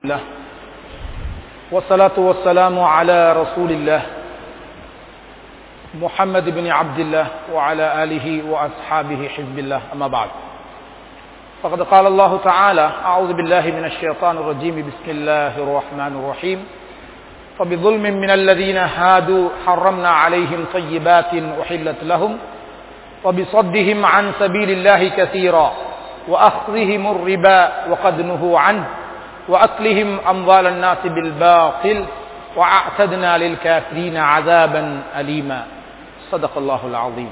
الله والصلاة والسلام على رسول الله محمد بن عبد الله وعلى آله وأصحابه حزب الله أما بعد فقد قال الله تعالى أعوذ بالله من الشيطان الرجيم بسم الله الرحمن الرحيم فبظلم من الذين هادوا حرمنا عليهم طيبات أحلت لهم وبصدهم عن سبيل الله كثيرا وأخذهم الربا وقد نهوا عنه وأكلهم أموال الناس بالباطل وأعتدنا للكافرين عذابا أليما صدق الله العظيم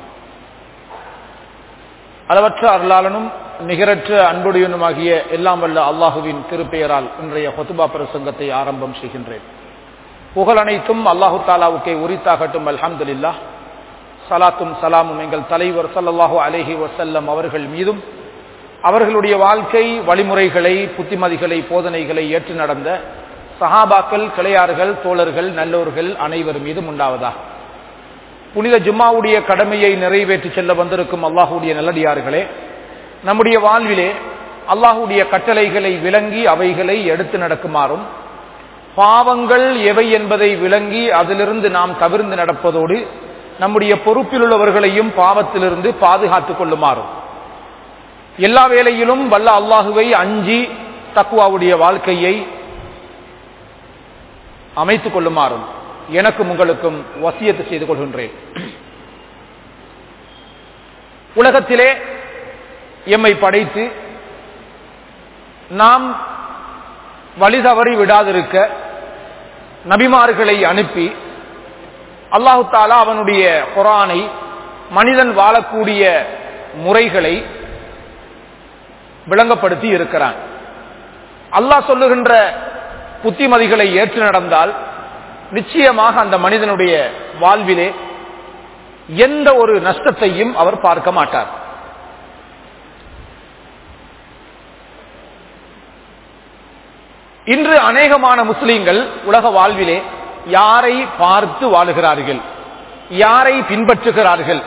அளவற்ற அருளாளனும் நிகரற்ற அன்புடையனுமாகிய எல்லாம் வல்ல அல்லாஹுவின் திருப்பெயரால் இன்றைய ஹொத்துபா பிரசங்கத்தை ஆரம்பம் செய்கின்றேன் புகழ் அனைத்தும் அல்லாஹு தாலாவுக்கே உரித்தாகட்டும் அல்ஹம்துலில்லா சலாத்தும் சலாமும் எங்கள் தலைவர் சல்லல்லாஹு அலேஹி வசல்லம் அவர்கள் மீதும் அவர்களுடைய வாழ்க்கை வழிமுறைகளை புத்திமதிகளை போதனைகளை ஏற்று நடந்த சஹாபாக்கள் கிளையார்கள் தோழர்கள் நல்லோர்கள் அனைவர் மீதும் உண்டாவதா புனித ஜும்மாவுடைய கடமையை நிறைவேற்றி செல்ல வந்திருக்கும் அல்லாஹுடைய நல்லடியார்களே நம்முடைய வாழ்விலே அல்லாஹுடைய கட்டளைகளை விளங்கி அவைகளை எடுத்து நடக்குமாறும் பாவங்கள் எவை என்பதை விளங்கி அதிலிருந்து நாம் தவிர்ந்து நடப்பதோடு நம்முடைய பொறுப்பில் உள்ளவர்களையும் பாவத்திலிருந்து பாதுகாத்துக் கொள்ளுமாறும் எல்லா வேளையிலும் வல்ல அல்லாஹுவை அஞ்சி தக்குவாவுடைய வாழ்க்கையை அமைத்துக் கொள்ளுமாறும் எனக்கும் உங்களுக்கும் வசியத்து செய்து கொள்கின்றேன் உலகத்திலே எம்மை படைத்து நாம் வழி தவறி விடாதிருக்க நபிமார்களை அனுப்பி அல்லாஹு தாலா அவனுடைய குரானை மனிதன் வாழக்கூடிய முறைகளை விளங்கப்படுத்தி இருக்கிறான் அல்லாஹ் சொல்லுகின்ற புத்திமதிகளை ஏற்று நடந்தால் நிச்சயமாக அந்த மனிதனுடைய வாழ்விலே எந்த ஒரு நஷ்டத்தையும் அவர் பார்க்க மாட்டார் இன்று அநேகமான முஸ்லீம்கள் உலக வாழ்விலே யாரை பார்த்து வாழுகிறார்கள் யாரை பின்பற்றுகிறார்கள்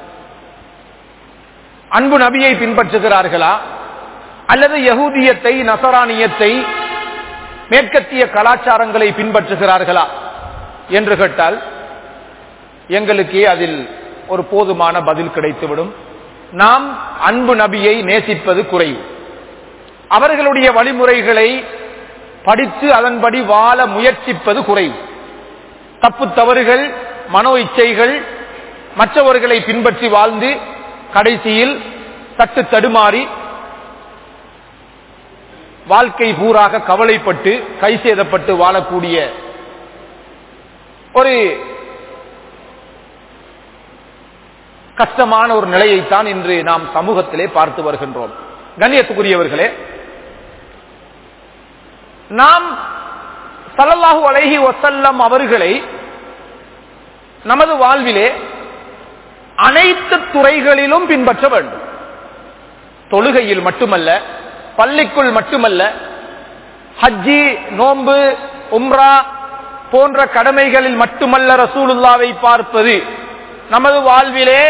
அன்பு நபியை பின்பற்றுகிறார்களா அல்லது யகூதியத்தை நசரானியத்தை மேற்கத்திய கலாச்சாரங்களை பின்பற்றுகிறார்களா என்று கேட்டால் எங்களுக்கே அதில் ஒரு போதுமான பதில் கிடைத்துவிடும் நாம் அன்பு நபியை நேசிப்பது குறைவு அவர்களுடைய வழிமுறைகளை படித்து அதன்படி வாழ முயற்சிப்பது குறைவு தப்பு தவறுகள் மனோ இச்சைகள் மற்றவர்களை பின்பற்றி வாழ்ந்து கடைசியில் தட்டு தடுமாறி வாழ்க்கை பூராக கவலைப்பட்டு கை சேதப்பட்டு வாழக்கூடிய ஒரு கஷ்டமான ஒரு நிலையைத்தான் இன்று நாம் சமூகத்திலே பார்த்து வருகின்றோம் கண்ணியத்துக்குரியவர்களே நாம் சல்லல்லாஹு அலைஹி வசல்லம் அவர்களை நமது வாழ்விலே அனைத்து துறைகளிலும் பின்பற்ற வேண்டும் தொழுகையில் மட்டுமல்ல பள்ளிக்குள் மட்டுமல்ல ஹஜ்ஜி நோன்பு உம்ரா போன்ற கடமைகளில் மட்டுமல்ல ரசூலுல்லாவை பார்ப்பது நமது வாழ்விலே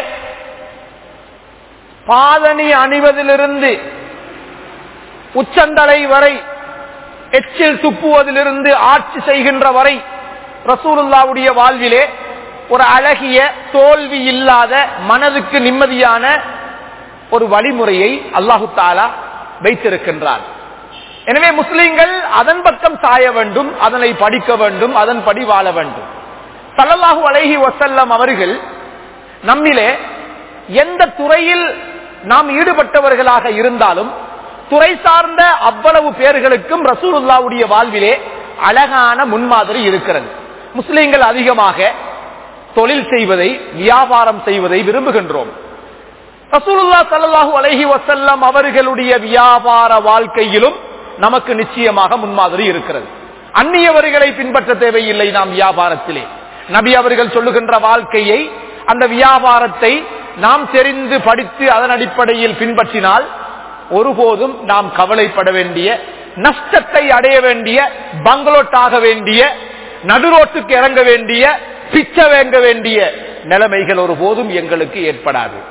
பாதணி அணிவதிலிருந்து உச்சந்தலை வரை எச்சில் துப்புவதிலிருந்து ஆட்சி செய்கின்ற வரை ரசூலுல்லாவுடைய வாழ்விலே ஒரு அழகிய தோல்வி இல்லாத மனதுக்கு நிம்மதியான ஒரு வழிமுறையை அல்லாஹு தாலா வைத்திருக்கின்றார் எனவே முஸ்லிம்கள் அதன் பக்கம் சாய வேண்டும் அதனை படிக்க வேண்டும் அதன்படி வாழ வேண்டும் சல்லல்லாஹு அலைஹி வசல்லம் அவர்கள் நம்மிலே எந்த துறையில் நாம் ஈடுபட்டவர்களாக இருந்தாலும் துறை சார்ந்த அவ்வளவு பேர்களுக்கும் ரசூலுல்லாவுடைய வாழ்விலே அழகான முன்மாதிரி இருக்கிறது முஸ்லிம்கள் அதிகமாக தொழில் செய்வதை வியாபாரம் செய்வதை விரும்புகின்றோம் ரசூலுல்லா சல்லாஹூ அலஹி வசல்லம் அவர்களுடைய வியாபார வாழ்க்கையிலும் நமக்கு நிச்சயமாக முன்மாதிரி இருக்கிறது அந்நியவர்களை பின்பற்ற தேவையில்லை நாம் வியாபாரத்திலே நபி அவர்கள் சொல்லுகின்ற வாழ்க்கையை அந்த வியாபாரத்தை நாம் தெரிந்து படித்து அதன் அடிப்படையில் பின்பற்றினால் ஒருபோதும் நாம் கவலைப்பட வேண்டிய நஷ்டத்தை அடைய வேண்டிய பங்களோட் ஆக வேண்டிய நடுரோட்டுக்கு இறங்க வேண்டிய பிச்சை வேங்க வேண்டிய நிலைமைகள் ஒருபோதும் எங்களுக்கு ஏற்படாது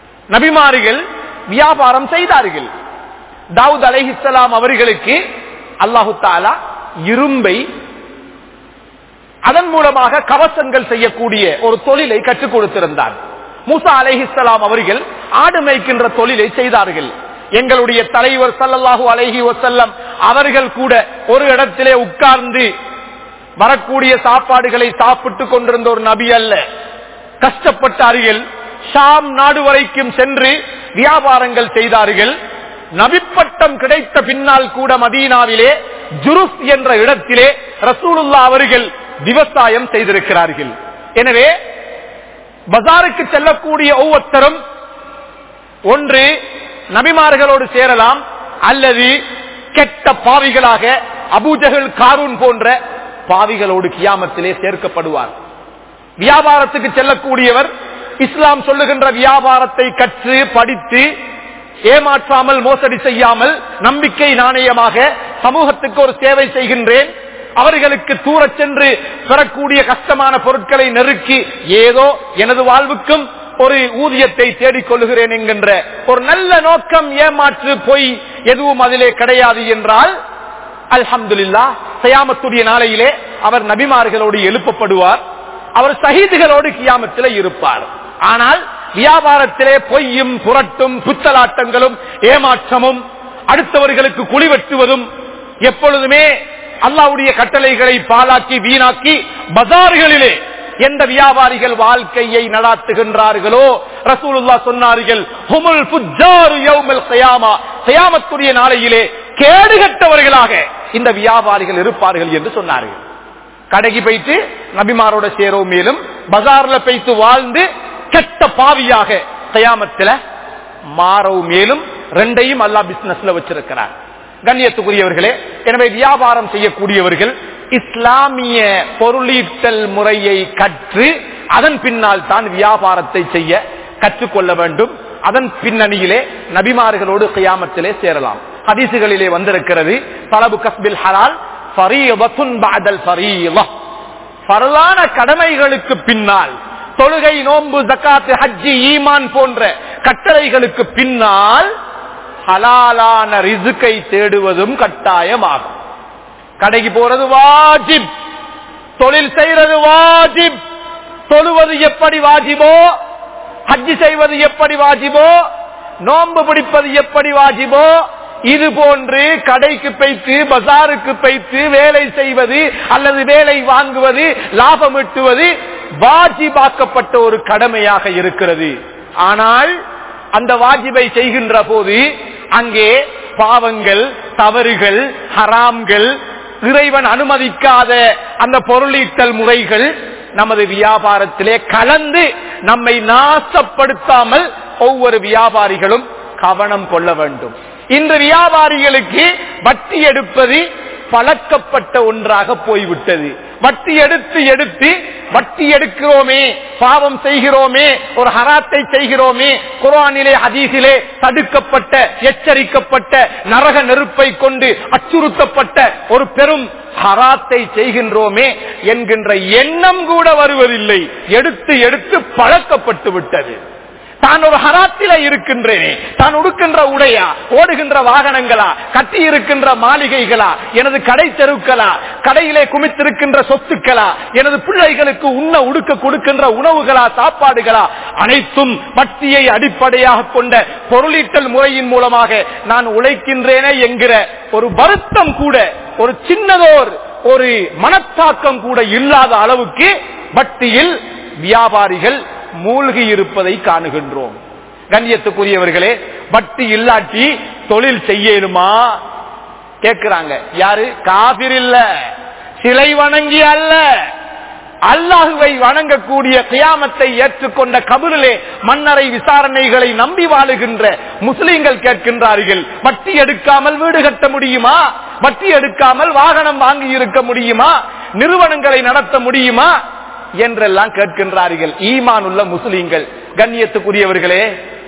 நபிமார்கள் வியாபாரம் செய்தார்கள் தாவூத் அலைஹிஸ்லாம் அவர்களுக்கு அல்லாஹு தாலா இரும்பை அதன் மூலமாக கவசங்கள் செய்யக்கூடிய ஒரு தொழிலை கற்றுக் கொடுத்திருந்தார் மூசா அலைஹிஸ்ஸலாம் அவர்கள் ஆடு மேய்க்கின்ற தொழிலை செய்தார்கள் எங்களுடைய தலைவர் ஸல்லல்லாஹு அலைஹி வஸல்லம் அவர்கள் கூட ஒரு இடத்திலே உட்கார்ந்து வரக்கூடிய சாப்பாடுகளை சாப்பிட்டுக் கொண்டிருந்த ஒரு நபி அல்ல கஷ்டப்பட்டார்கள் ஷாம் நாடு வரைக்கும் சென்று வியாபாரங்கள் செய்தார்கள் நபிப்பட்டம் கிடைத்த பின்னால் கூட மதீனாவிலே ஜுருஸ் என்ற இடத்திலே ரசூலுல்லா அவர்கள் விவசாயம் செய்திருக்கிறார்கள் எனவே பஜாருக்கு செல்லக்கூடிய ஒவ்வொருத்தரும் ஒன்று நபிமார்களோடு சேரலாம் அல்லது கெட்ட பாவிகளாக அபூஜகல் காரூன் போன்ற பாவிகளோடு கியாமத்திலே சேர்க்கப்படுவார் வியாபாரத்துக்கு செல்லக்கூடியவர் இஸ்லாம் சொல்லுகின்ற வியாபாரத்தை கற்று படித்து ஏமாற்றாமல் மோசடி செய்யாமல் நம்பிக்கை நாணயமாக சமூகத்துக்கு ஒரு சேவை செய்கின்றேன் அவர்களுக்கு தூரச் சென்று பெறக்கூடிய கஷ்டமான பொருட்களை நெருக்கி ஏதோ எனது வாழ்வுக்கும் ஒரு ஊதியத்தை தேடிக் கொள்ளுகிறேன் என்கின்ற ஒரு நல்ல நோக்கம் ஏமாற்று பொய் எதுவும் அதிலே கிடையாது என்றால் அல்ஹம்துலில்லா சயாமத்துடைய நாளையிலே அவர் நபிமார்களோடு எழுப்பப்படுவார் அவர் சஹீதுகளோடு கியாமத்திலே இருப்பார் ஆனால் வியாபாரத்திலே பொய்யும் புரட்டும் புத்தலாட்டங்களும் ஏமாற்றமும் அடுத்தவர்களுக்கு குழி வெட்டுவதும் எப்பொழுதுமே அல்லாவுடைய கட்டளைகளை பாலாக்கி வீணாக்கி பஜார்களிலே எந்த வியாபாரிகள் வாழ்க்கையை நடாத்துகின்றார்களோ ரசூலுல்லா சொன்னார்கள் ஹுமுல் ஃபுஜ்ஜாரு யௌமல் கியாமா கியாமத்துடைய நாளையிலே கேடுகட்டவர்களாக இந்த வியாபாரிகள் இருப்பார்கள் என்று சொன்னார்கள் கடைக்கு போயிட்டு நபிமாரோட சேரவும் மேலும் பஜார்ல போயிட்டு வாழ்ந்து கெட்ட பாவியாக கயாமத்துல மாறவும் மேலும் ரெண்டையும் அல்லா பிசினஸ்ல வச்சிருக்கிறார் கண்ணியத்துக்குரியவர்களே எனவே வியாபாரம் செய்யக்கூடியவர்கள் இஸ்லாமிய பொருளீட்டல் முறையை கற்று அதன் பின்னால் தான் வியாபாரத்தை செய்ய கற்றுக்கொள்ள வேண்டும் அதன் பின்னணியிலே நபிமார்களோடு கியாமத்திலே சேரலாம் ஹதீசுகளிலே வந்திருக்கிறது தலபு கஸ்பில் ஹலால் ஃபரீதத்துன் பஅதல் ஃபரீதா ஃபர்லான கடமைகளுக்கு பின்னால் தொழுகை நோன்பு ஜக்காத்து ஹஜ்ஜி ஈமான் போன்ற கட்டளைகளுக்கு பின்னால் ஹலாலான ரிசுக்கை தேடுவதும் கட்டாயமாகும் கடைக்கு போறது வாஜிப் தொழில் செய்யறது வாஜிப் தொழுவது எப்படி வாஜிபோ ஹஜ்ஜி செய்வது எப்படி வாஜிபோ நோன்பு பிடிப்பது எப்படி வாஜிபோ இது போன்று கடைக்கு பைத்து பஜாருக்கு பைத்து வேலை செய்வது அல்லது வேலை வாங்குவது லாபம் ஈட்டுவது வாஜிபாக்கப்பட்ட ஒரு கடமையாக இருக்கிறது ஆனால் அந்த வாஜிபை செய்கின்ற போது அங்கே பாவங்கள் தவறுகள் ஹராம்கள் இறைவன் அனுமதிக்காத அந்த பொருளீட்டல் முறைகள் நமது வியாபாரத்திலே கலந்து நம்மை நாசப்படுத்தாமல் ஒவ்வொரு வியாபாரிகளும் கவனம் கொள்ள வேண்டும் இன்று வியாபாரிகளுக்கு வட்டி எடுப்பது பழக்கப்பட்ட ஒன்றாக போய்விட்டது வட்டி எடுத்து எடுத்து வட்டி எடுக்கிறோமே பாவம் செய்கிறோமே ஒரு ஹராத்தை செய்கிறோமே குரானிலே ஹதீஸிலே தடுக்கப்பட்ட எச்சரிக்கப்பட்ட நரக நெருப்பை கொண்டு அச்சுறுத்தப்பட்ட ஒரு பெரும் ஹராத்தை செய்கின்றோமே என்கின்ற எண்ணம் கூட வருவதில்லை எடுத்து எடுத்து பழக்கப்பட்டு விட்டது தான் ஒரு ஹராத்தில இருக்கின்றேனே தான் உடுக்கின்ற உடையா ஓடுகின்ற வாகனங்களா கட்டி இருக்கின்ற மாளிகைகளா எனது கடை தெருக்களா கடையிலே குமித்திருக்கின்ற சொத்துக்களா எனது பிள்ளைகளுக்கு உண்ண உடுக்க கொடுக்கின்ற உணவுகளா சாப்பாடுகளா அனைத்தும் வட்டியை அடிப்படையாக கொண்ட பொருளீட்டல் முறையின் மூலமாக நான் உழைக்கின்றேனே என்கிற ஒரு வருத்தம் கூட ஒரு சின்னதோர் ஒரு மனத்தாக்கம் கூட இல்லாத அளவுக்கு வட்டியில் வியாபாரிகள் மூழ்கி இருப்பதை காணுகின்றோம் கண்ணியத்துக்குரியவர்களே வட்டி இல்லாட்டி தொழில் செய்யணுமா கேட்கிறாங்க யாரு காபிர் இல்ல சிலை வணங்கி அல்ல அல்லாஹுவை வணங்கக்கூடிய கியாமத்தை ஏற்றுக்கொண்ட கபரிலே மன்னரை விசாரணைகளை நம்பி வாழுகின்ற முஸ்லிம்கள் கேட்கின்றார்கள் வட்டி எடுக்காமல் வீடு கட்ட முடியுமா வட்டி எடுக்காமல் வாகனம் வாங்கி இருக்க முடியுமா நிறுவனங்களை நடத்த முடியுமா என்றெல்லாம் கேட்கின்றார்கள் ஈமான் உள்ள முஸ்லீம்கள் கண்ணியத்துக்குரியவர்களே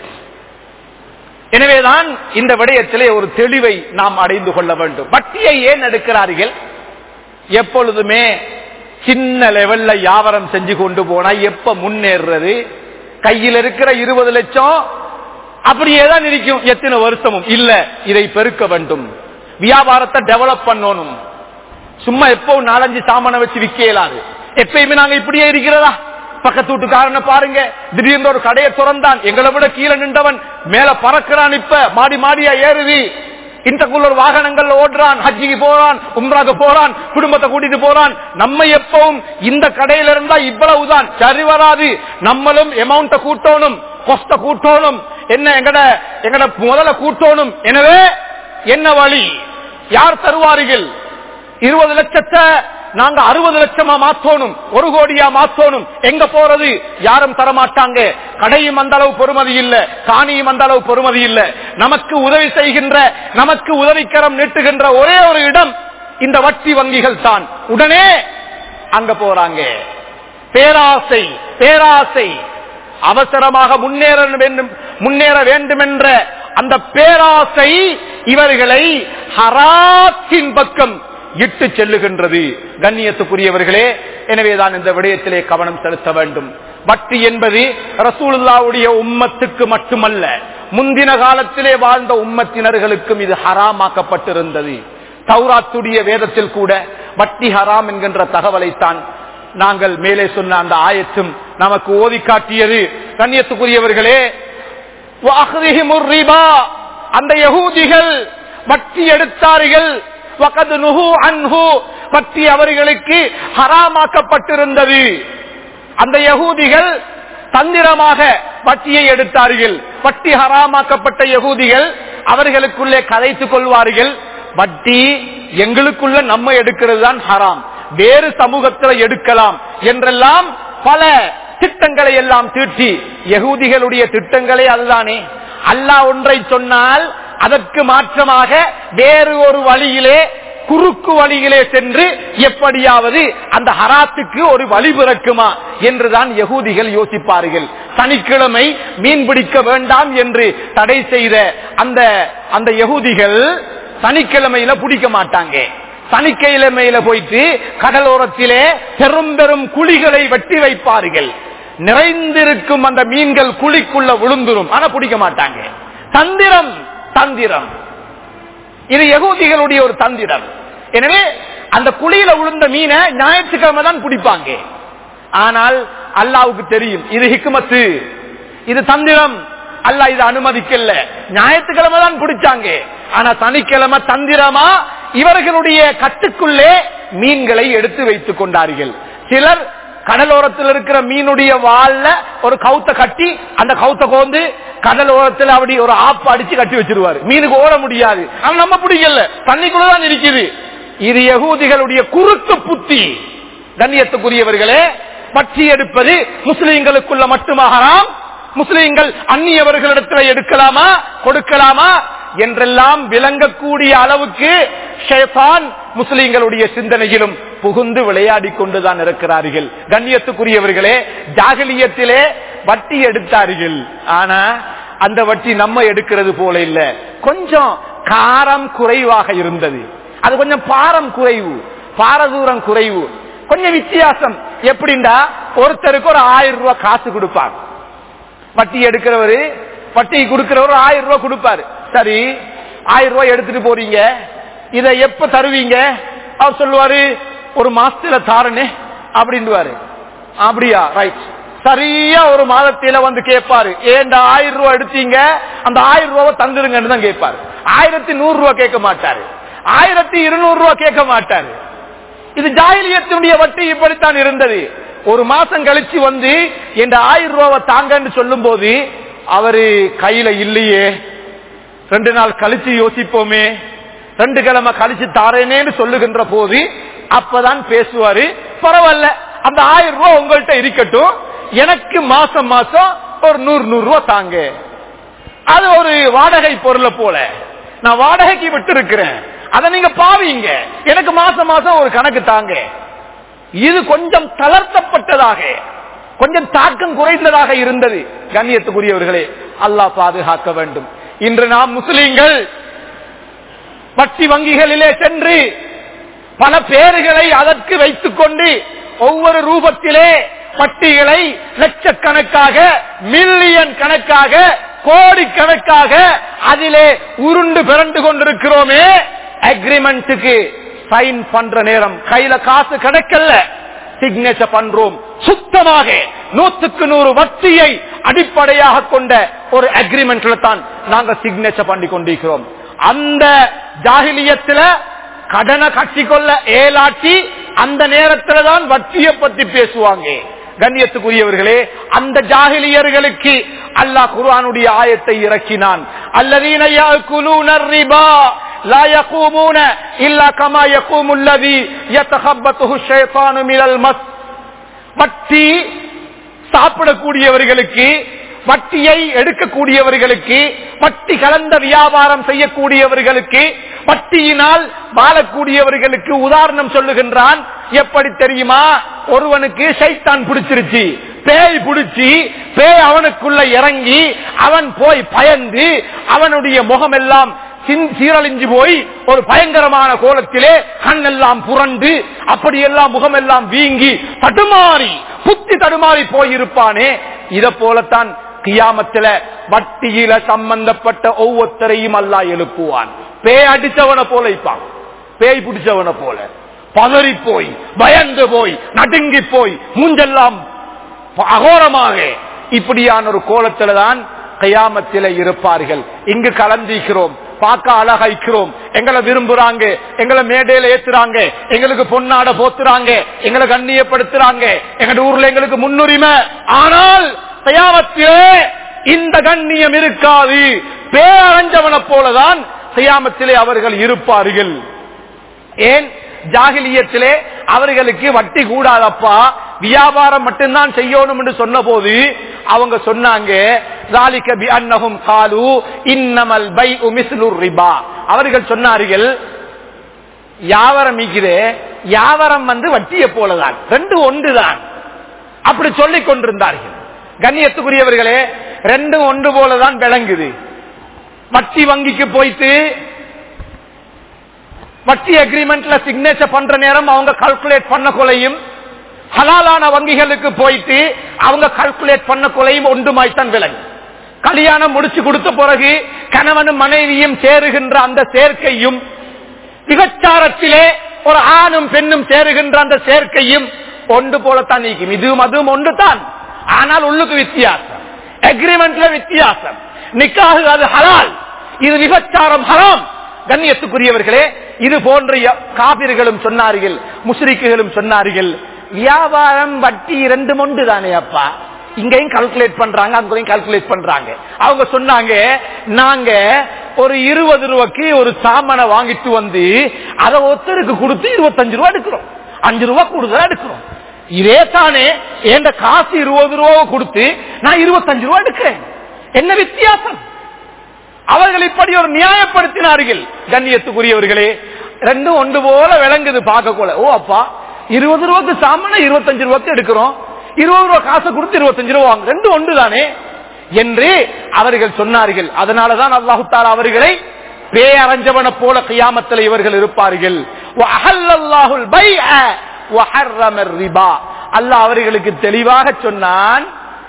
எனவேதான் இந்த விடயத்திலே ஒரு தெளிவை நாம் அடைந்து கொள்ள வேண்டும் வட்டியை ஏன் எடுக்கிறார்கள் எப்பொழுதுமே சின்ன லெவல்ல வியாபாரம் செஞ்சு கொண்டு போனா எப்ப முன்னேறுறது கையில் இருக்கிற இருபது லட்சம் அப்படியே தான் இருக்கும் எத்தனை வருஷமும் இல்ல இதை பெருக்க வேண்டும் வியாபாரத்தை டெவலப் பண்ணணும் சும்மா எப்போ நாலஞ்சு சாமான வச்சு விக்க இயலாது எப்பயுமே நாங்க இப்படியே இருக்கிறதா பக்கத்து வீட்டுக்காரனை பாருங்க திடீர்னு ஒரு கடையை திறந்தான் எங்களை விட கீழே நின்றவன் மேல பறக்கிறான் இப்ப மாடி மாடியா ஏறுது இன்டர்குலர் வாகனங்கள்ல ஓடுறான் ஹஜ்ஜிக்கு போறான் உம்ராக்கு போறான் குடும்பத்தை கூட்டிட்டு போறான் நம்ம எப்பவும் இந்த கடையில இருந்தா இவ்வளவுதான் சரி வராது நம்மளும் அமௌண்ட கூட்டணும் கொஸ்ட கூட்டணும் என்ன எங்கட எங்கட முதல்ல கூட்டணும் எனவே என்ன வழி யார் தருவார்கள் இருபது லட்சத்தை நாங்க அறுபது லட்சமா மாத்தோணும் ஒரு கோடியா மாத்தோணும் எங்க போறது யாரும் தரமாட்டாங்க கடையும் அந்த அளவு பொறுமதி இல்ல காணியும் அந்த அளவு பொறுமதி இல்ல நமக்கு உதவி செய்கின்ற நமக்கு உதவிக்கரம் நீட்டுகின்ற ஒரே ஒரு இடம் இந்த வட்டி வங்கிகள் தான் உடனே அங்க போறாங்க பேராசை பேராசை அவசரமாக முன்னேற வேண்டும் முன்னேற வேண்டும் என்ற அந்த பேராசை இவர்களை ஹராத்தின் பக்கம் இட்டு செல்லுகின்றது கண்ணியத்துக்குரியவர்களே எனவேதான் இந்த விடயத்திலே கவனம் செலுத்த வேண்டும் வட்டி என்பது ரசூலுல்லாவுடைய உம்மத்துக்கு மட்டுமல்ல முந்தின காலத்திலே வாழ்ந்த உம்மத்தினர்களுக்கும் இது ஹராமாக்கப்பட்டிருந்தது தௌராத்துடைய வேதத்தில் கூட வட்டி ஹராம் என்கின்ற தகவலைத்தான் நாங்கள் மேலே சொன்ன அந்த ஆயத்தும் நமக்கு ஓதி காட்டியது கண்ணியத்துக்குரியவர்களே வாஹ்ரிஹிமுர் ரிபா. அந்த யகூதிகள் வட்டி எடுத்தார்கள் வகது நுஹு அன்ஹு வட்டி அவர்களுக்கு ஹராமாக்கப்பட்டிருந்தது அந்த யகூதிகள் தந்திரமாக வட்டியை எடுத்தார்கள் வட்டி ஹராமாக்கப்பட்ட யகூதிகள் அவர்களுக்குள்ளே கதைத்துக் கொள்வார்கள் வட்டி எங்களுக்குள்ள நம்ம எடுக்கிறது தான் ஹராம் வேறு சமூகத்தில் எடுக்கலாம் என்றெல்லாம் பல திட்டங்களை எல்லாம் தீட்டி யகூதிகளுடைய திட்டங்களே அதுதானே அல்லாஹ் ஒன்றை சொன்னால் அதற்கு மாற்றமாக வேறு ஒரு வழியிலே குறுக்கு வழியிலே சென்று எப்படியாவது அந்த ஹராத்துக்கு ஒரு வழி பிறக்குமா என்றுதான் யகூதிகள் யோசிப்பார்கள் சனிக்கிழமை மீன் பிடிக்க வேண்டாம் என்று தடை செய்த அந்த அந்த யகூதிகள் சனிக்கிழமையில பிடிக்க மாட்டாங்க சனிக்கிழமையில போயிட்டு கடலோரத்திலே பெரும் பெரும் குழிகளை வெட்டி வைப்பார்கள் நிறைந்திருக்கும் அந்த மீன்கள் குழிக்குள்ள விழுந்துரும் ஆனா பிடிக்க மாட்டாங்க தந்திரம் தந்திரம் இது யகூதிகளுடைய ஒரு தந்திரம் எனவே அந்த குழியில விழுந்த மீனை ஞாயிற்றுக்கிழமை தான் பிடிப்பாங்க ஆனால் அல்லாவுக்கு தெரியும் இது ஹிக்குமத்து இது தந்திரம் அல்லாஹ் இது அனுமதிக்கல ஞாயிற்றுக்கிழமை தான் பிடிச்சாங்க ஆனா சனிக்கிழமை தந்திரமா இவர்களுடைய கட்டுக்குள்ளே மீன்களை எடுத்து வைத்துக் கொண்டார்கள் சிலர் கடலோரத்தில் இருக்கிற மீனுடைய வால்ல ஒரு கவுத்த கட்டி அந்த கவுத்த கோந்து கடலோரத்தில் அப்படி ஒரு ஆப்பு அடிச்சு கட்டி வச்சிருவாரு மீனுக்கு ஓட முடியாது ஆனா நம்ம பிடிக்கல தண்ணிக்குள்ளதான் இருக்குது இது யகூதிகளுடைய குறுக்கு புத்தி கண்ணியத்துக்குரியவர்களே பற்றி எடுப்பது முஸ்லிம்களுக்குள்ள மட்டுமாகலாம் முஸ்லிம்கள் அந்நியவர்களிடத்தில் எடுக்கலாமா கொடுக்கலாமா என்றெல்லாம் விளங்கக்கூடிய அளவுக்கு ஷேதான் முஸ்லிம்களுடைய சிந்தனையிலும் புகுந்து விளையாடி கொண்டுதான் இருக்கிறார்கள் கண்ணியத்துக்குரியவர்களே ஜாகலியத்திலே வட்டி எடுத்தார்கள் ஆனா அந்த வட்டி நம்ம எடுக்கிறது போல இல்ல கொஞ்சம் காரம் குறைவாக இருந்தது அது கொஞ்சம் பாரம் குறைவு பாரதூரம் குறைவு கொஞ்சம் வித்தியாசம் எப்படின்னா ஒருத்தருக்கு ஒரு ஆயிரம் ரூபாய் காசு கொடுப்பார் வட்டி எடுக்கிறவரு வட்டி கொடுக்கிறவர் ஆயிரம் ரூபாய் கொடுப்பாரு சரி ஆயிரம் ரூபாய் எடுத்துட்டு போறீங்க இதை எப்ப தருவீங்க அவர் சொல்லுவாரு ஒரு மாசத்துல தாரனே அப்படின்வாரு அப்படியா ரைட் சரியா ஒரு மாதத்தில வந்து கேட்பாரு ஏண்டா ஆயிரம் ரூபாய் எடுத்தீங்க அந்த ஆயிரம் ரூபாய் தந்துருங்கன்னு தான் கேட்பாரு ஆயிரத்தி நூறு ரூபாய் கேட்க மாட்டாரு ஆயிரத்தி இருநூறு ரூபாய் கேட்க மாட்டாரு இது ஜாயிலியத்தினுடைய வட்டி இப்படித்தான் இருந்தது ஒரு மாசம் கழிச்சு வந்து என்ற ஆயிரம் ரூபாவை தாங்கன்னு சொல்லும் போது அவரு கையில இல்லையே ரெண்டு நாள் கழிச்சு யோசிப்போமே ரெண்டு கிழமை கழிச்சு தாரேனேன்னு சொல்லுகின்ற போது அப்பதான் பேசுவாரு பரவாயில்ல அந்த ஆயிரம் ரூபாய் உங்கள்கிட்ட இருக்கட்டும் எனக்கு மாசம் மாசம் ஒரு நூறு நூறு ரூபாய் தாங்க அது ஒரு வாடகை பொருளை போல நான் வாடகைக்கு விட்டு இருக்கிறேன் அதை நீங்க பாவீங்க எனக்கு மாசம் மாசம் ஒரு கணக்கு தாங்க இது கொஞ்சம் தளர்த்தப்பட்டதாக கொஞ்சம் தாக்கம் குறைந்ததாக இருந்தது கண்ணியத்துக்குரியவர்களே அல்லாஹ் பாதுகாக்க வேண்டும் இன்று நாம் முஸ்லீம்கள் வட்டி வங்கிகளிலே சென்று பல பேர்களை அதற்கு வைத்துக் கொண்டு ஒவ்வொரு ரூபத்திலே வட்டிகளை லட்சக்கணக்காக மில்லியன் கணக்காக கோடி கணக்காக அதிலே உருண்டு பிறண்டு கொண்டிருக்கிறோமே அக்ரிமெண்ட்டுக்கு சைன் பண்ற நேரம் கையில காசு கிடைக்கல சிக்னேச்சர் பண்றோம் சுத்தமாக நூத்துக்கு நூறு வட்டியை அடிப்படையாக கொண்ட ஒரு அக்ரிமெண்ட்ல தான் நாங்க சிக்னேச்சர் பண்ணி கொண்டிருக்கிறோம் அந்த ஜாகிலியத்துல கடனை கட்டிக்கொள்ள ஏலாட்டி அந்த நேரத்துல தான் வட்டியை பத்தி பேசுவாங்க கண்ணியத்துக்குரியவர்களே அந்த ஜாகிலியர்களுக்கு அல்லாஹ் குர்ஆனுடைய ஆயத்தை இறக்கினான் அல்லதீன يأكلون الربا لا يقومون إلا كما يقوم الذي يتخبطه الشيطان من المس வட்டி சாப்பிடக்கூடியவர்களுக்கு வட்டியை எடுக்கக்கூடியவர்களுக்கு வட்டி கலந்த வியாபாரம் செய்யக்கூடியவர்களுக்கு வட்டியினால் வாழக்கூடியவர்களுக்கு உதாரணம் சொல்லுகின்றான் எப்படி தெரியுமா ஒருவனுக்கு சைத்தான் பிடிச்சிருச்சு பேய் பிடிச்சி பேய் அவனுக்குள்ள இறங்கி அவன் போய் பயந்து அவனுடைய முகமெல்லாம் சின்- சீரழிஞ்சு போய் ஒரு பயங்கரமான கோலத்திலே கண்ணெல்லாம் புரண்டு அப்படியெல்லாம் முகமெல்லாம் வீங்கி தடுமாறி புத்தி தடுமாறி போயிருப்பானே இத போலத்தான் கியாமத்தில வட்டியில சம்பந்தப்பட்ட ஒவ்வொருத்தரையும் அல்லா எழுப்புவான் பேய் அடிச்சவனை போல இப்பான் பேய் பிடிச்சவனை போல பதறி போய் பயந்து போய் நடுங்கி போய் மூஞ்செல்லாம் அகோரமாக இப்படியான ஒரு கோலத்துல தான் கயாமத்தில இருப்பார்கள் இங்கு கலந்திக்கிறோம் பார்க்க அழகாய்க்கிறோம் எங்களை விரும்புறாங்க எங்களை மேடையில ஏத்துறாங்க எங்களுக்கு பொன்னாட போத்துறாங்க எங்களை கண்ணியப்படுத்துறாங்க எங்க ஊர்ல எங்களுக்கு முன்னுரிமை ஆனால் கயாமத்திலே இந்த கண்ணியம் இருக்காது பேரஞ்சவனை போலதான் கயாமத்திலே அவர்கள் இருப்பார்கள் ஏன் ஜாகிலியத்திலே அவர்களுக்கு வட்டி கூடாதப்பா வியாபாரம் மட்டும்தான் செய்யணும் என்று சொன்ன போது அவங்க சொன்னாங்க ذَلِكَ بِأَنَّهُمْ قَالُوا إِنَّمَا الْبَيْءُ مِثْلُ الرِّبَا அவர்கள் சொன்னார்கள் யாவரம் மீக்குதே யாவரம் வந்து வட்டியை போலதான் ரெண்டு ஒன்றுதான் அப்படி சொல்லிக் கொண்டிருந்தார்கள் கண்ணியத்துக்குரியவர்களே ரெண்டும் ஒன்று போலதான் விளங்குது வட்டி வங்கிக்கு போயிட்டு வட்டி அக்ரிமெண்ட்ல சிக்னேச்சர் பண்ற நேரம் அவங்க கால்குலேட் பண்ண கொலையும் ஹலாலான வங்கிகளுக்கு போயிட்டு அவங்க கால்குலேட் பண்ண கொலையும் ஒன்றுமாய்த்தான் விலங்கு கல்யாணம் முடிச்சு கொடுத்த பிறகு கணவனும் மனைவியும் சேருகின்ற அந்த சேர்க்கையும் விபச்சாரத்திலே ஒரு ஆணும் பெண்ணும் சேருகின்ற அந்த சேர்க்கையும் ஒன்று போலத்தான் நீக்கும் இதுவும் அதுவும் ஒன்று தான் ஆனால் உள்ளுக்கு வித்தியாசம் அக்ரிமெண்ட்ல வித்தியாசம் நிக்காக அது ஹலால் இது விபச்சாரம் ஹராம் கண்ணியத்துக்குரியவர்களே இது போன்ற ய- காபிர்களும் சொன்னார்கள் முஸ்ரிக்குகளும் சொன்னார்கள் வியாபாரம் வட்டி இரண்டு ஒன்று தானே அப்பா இங்கேயும் கால்குலேட் பண்றாங்க அங்கேயும் கால்குலேட் பண்றாங்க அவங்க சொன்னாங்க நாங்க ஒரு இருபது ரூபாய்க்கு ஒரு சாமானை வாங்கிட்டு வந்து அதை ஒருத்தருக்கு கொடுத்து இருபத்தஞ்சு ரூபா எடுக்கிறோம் அஞ்சு ரூபா கூடுதலா எடுக்கிறோம் இதே தானே என் காசு இருபது ரூபா கொடுத்து நான் இருபத்தஞ்சு ரூபா எடுக்கிறேன் என்ன வித்தியாசம் அவர்கள் இப்படி ஒரு நியாயப்படுத்தினார்கள் கண்ணியத்துக்குரியவர்களே ரெண்டும் ஒன்று போல விளங்குது பார்க்க போல ஓ அப்பா இருபது ரூபாய்க்கு சாமான இருபத்தஞ்சு ரூபாய்க்கு எடுக்கிறோம் இருபது ரூபாய் காசை கொடுத்து இருபத்தஞ்சு ரூபா வாங்க ரெண்டும் ஒன்று தானே என்று அவர்கள் சொன்னார்கள் அதனாலதான் அல்லாஹு தாலா அவர்களை பேரஞ்சவன போல கியாமத்தில் இவர்கள் இருப்பார்கள் وَأَحَلَّ اللَّهُ الْبَيْعَ وَحَرَّمَ الرِّبَا அல்லாஹ் அவர்களுக்கு தெளிவாக சொன்னான்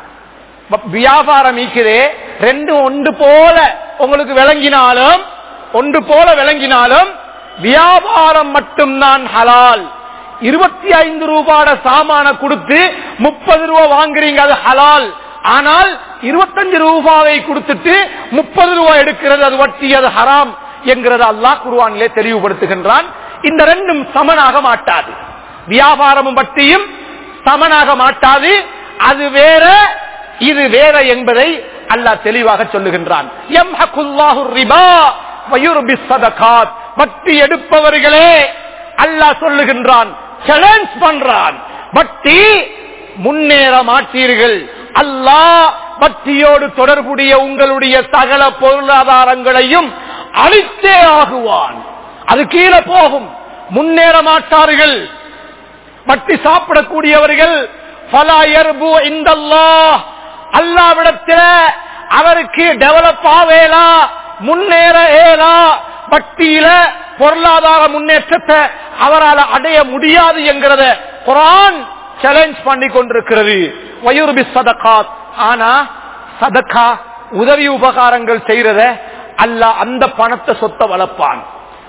வியாபாரம் ஈக்கிறே ரெண்டு ஒன்று போல உங்களுக்கு விளங்கினாலும் ஒன்று போல விளங்கினாலும் வியாபாரம் மட்டும்தான் ஹலால் இருபத்தி ஐந்து ரூபாட சாமான கொடுத்து முப்பது ரூபா வாங்குறீங்க அது ஹலால் ஆனால் இருபத்தஞ்சு ரூபாவை கொடுத்துட்டு முப்பது ரூபாய் எடுக்கிறது அது வட்டி அது ஹராம் என்கிறது அல்லாஹ் குருவானிலே தெளிவுபடுத்துகின்றான் இந்த ரெண்டும் சமனாக மாட்டாது வியாபாரமும் வட்டியும் சமனாக மாட்டாது அது வேற இது வேற என்பதை அல்லாஹ் தெளிவாக சொல்லுகின்றான் யம்ஹகுல்லாஹு ரிபா வயுர்பிஸ் ஸதகாத் வட்டி எடுப்பவர்களே அல்லாஹ் சொல்லுகின்றான் சேலஞ்ச் பண்றான் வட்டி முன்னேற மாட்டீர்கள் அல்லாஹ் வட்டியோடு தொடர்புடைய உங்களுடைய சகல பொருளாதாரங்களையும் அழித்தே ஆகுவான் அது கீழே போகும் முன்னேற மாட்டார்கள் வட்டி சாப்பிடக்கூடியவர்கள் ஃபலா யர்பு இந்தல்லாஹ் அல்லாவிடத்தில் அவருக்கு டெவலப் ஆவேலா முன்னேற ஏலா வட்டியில பொருளாதார முன்னேற்றத்தை அவரால் அடைய முடியாது என்கிறத குரான் சேலஞ்ச் பண்ணி கொண்டிருக்கிறது வயுர்பி சதகாத் ஆனா சதகா உதவி உபகாரங்கள் செய்யறத அல்ல அந்த பணத்தை சொத்தை வளர்ப்பான்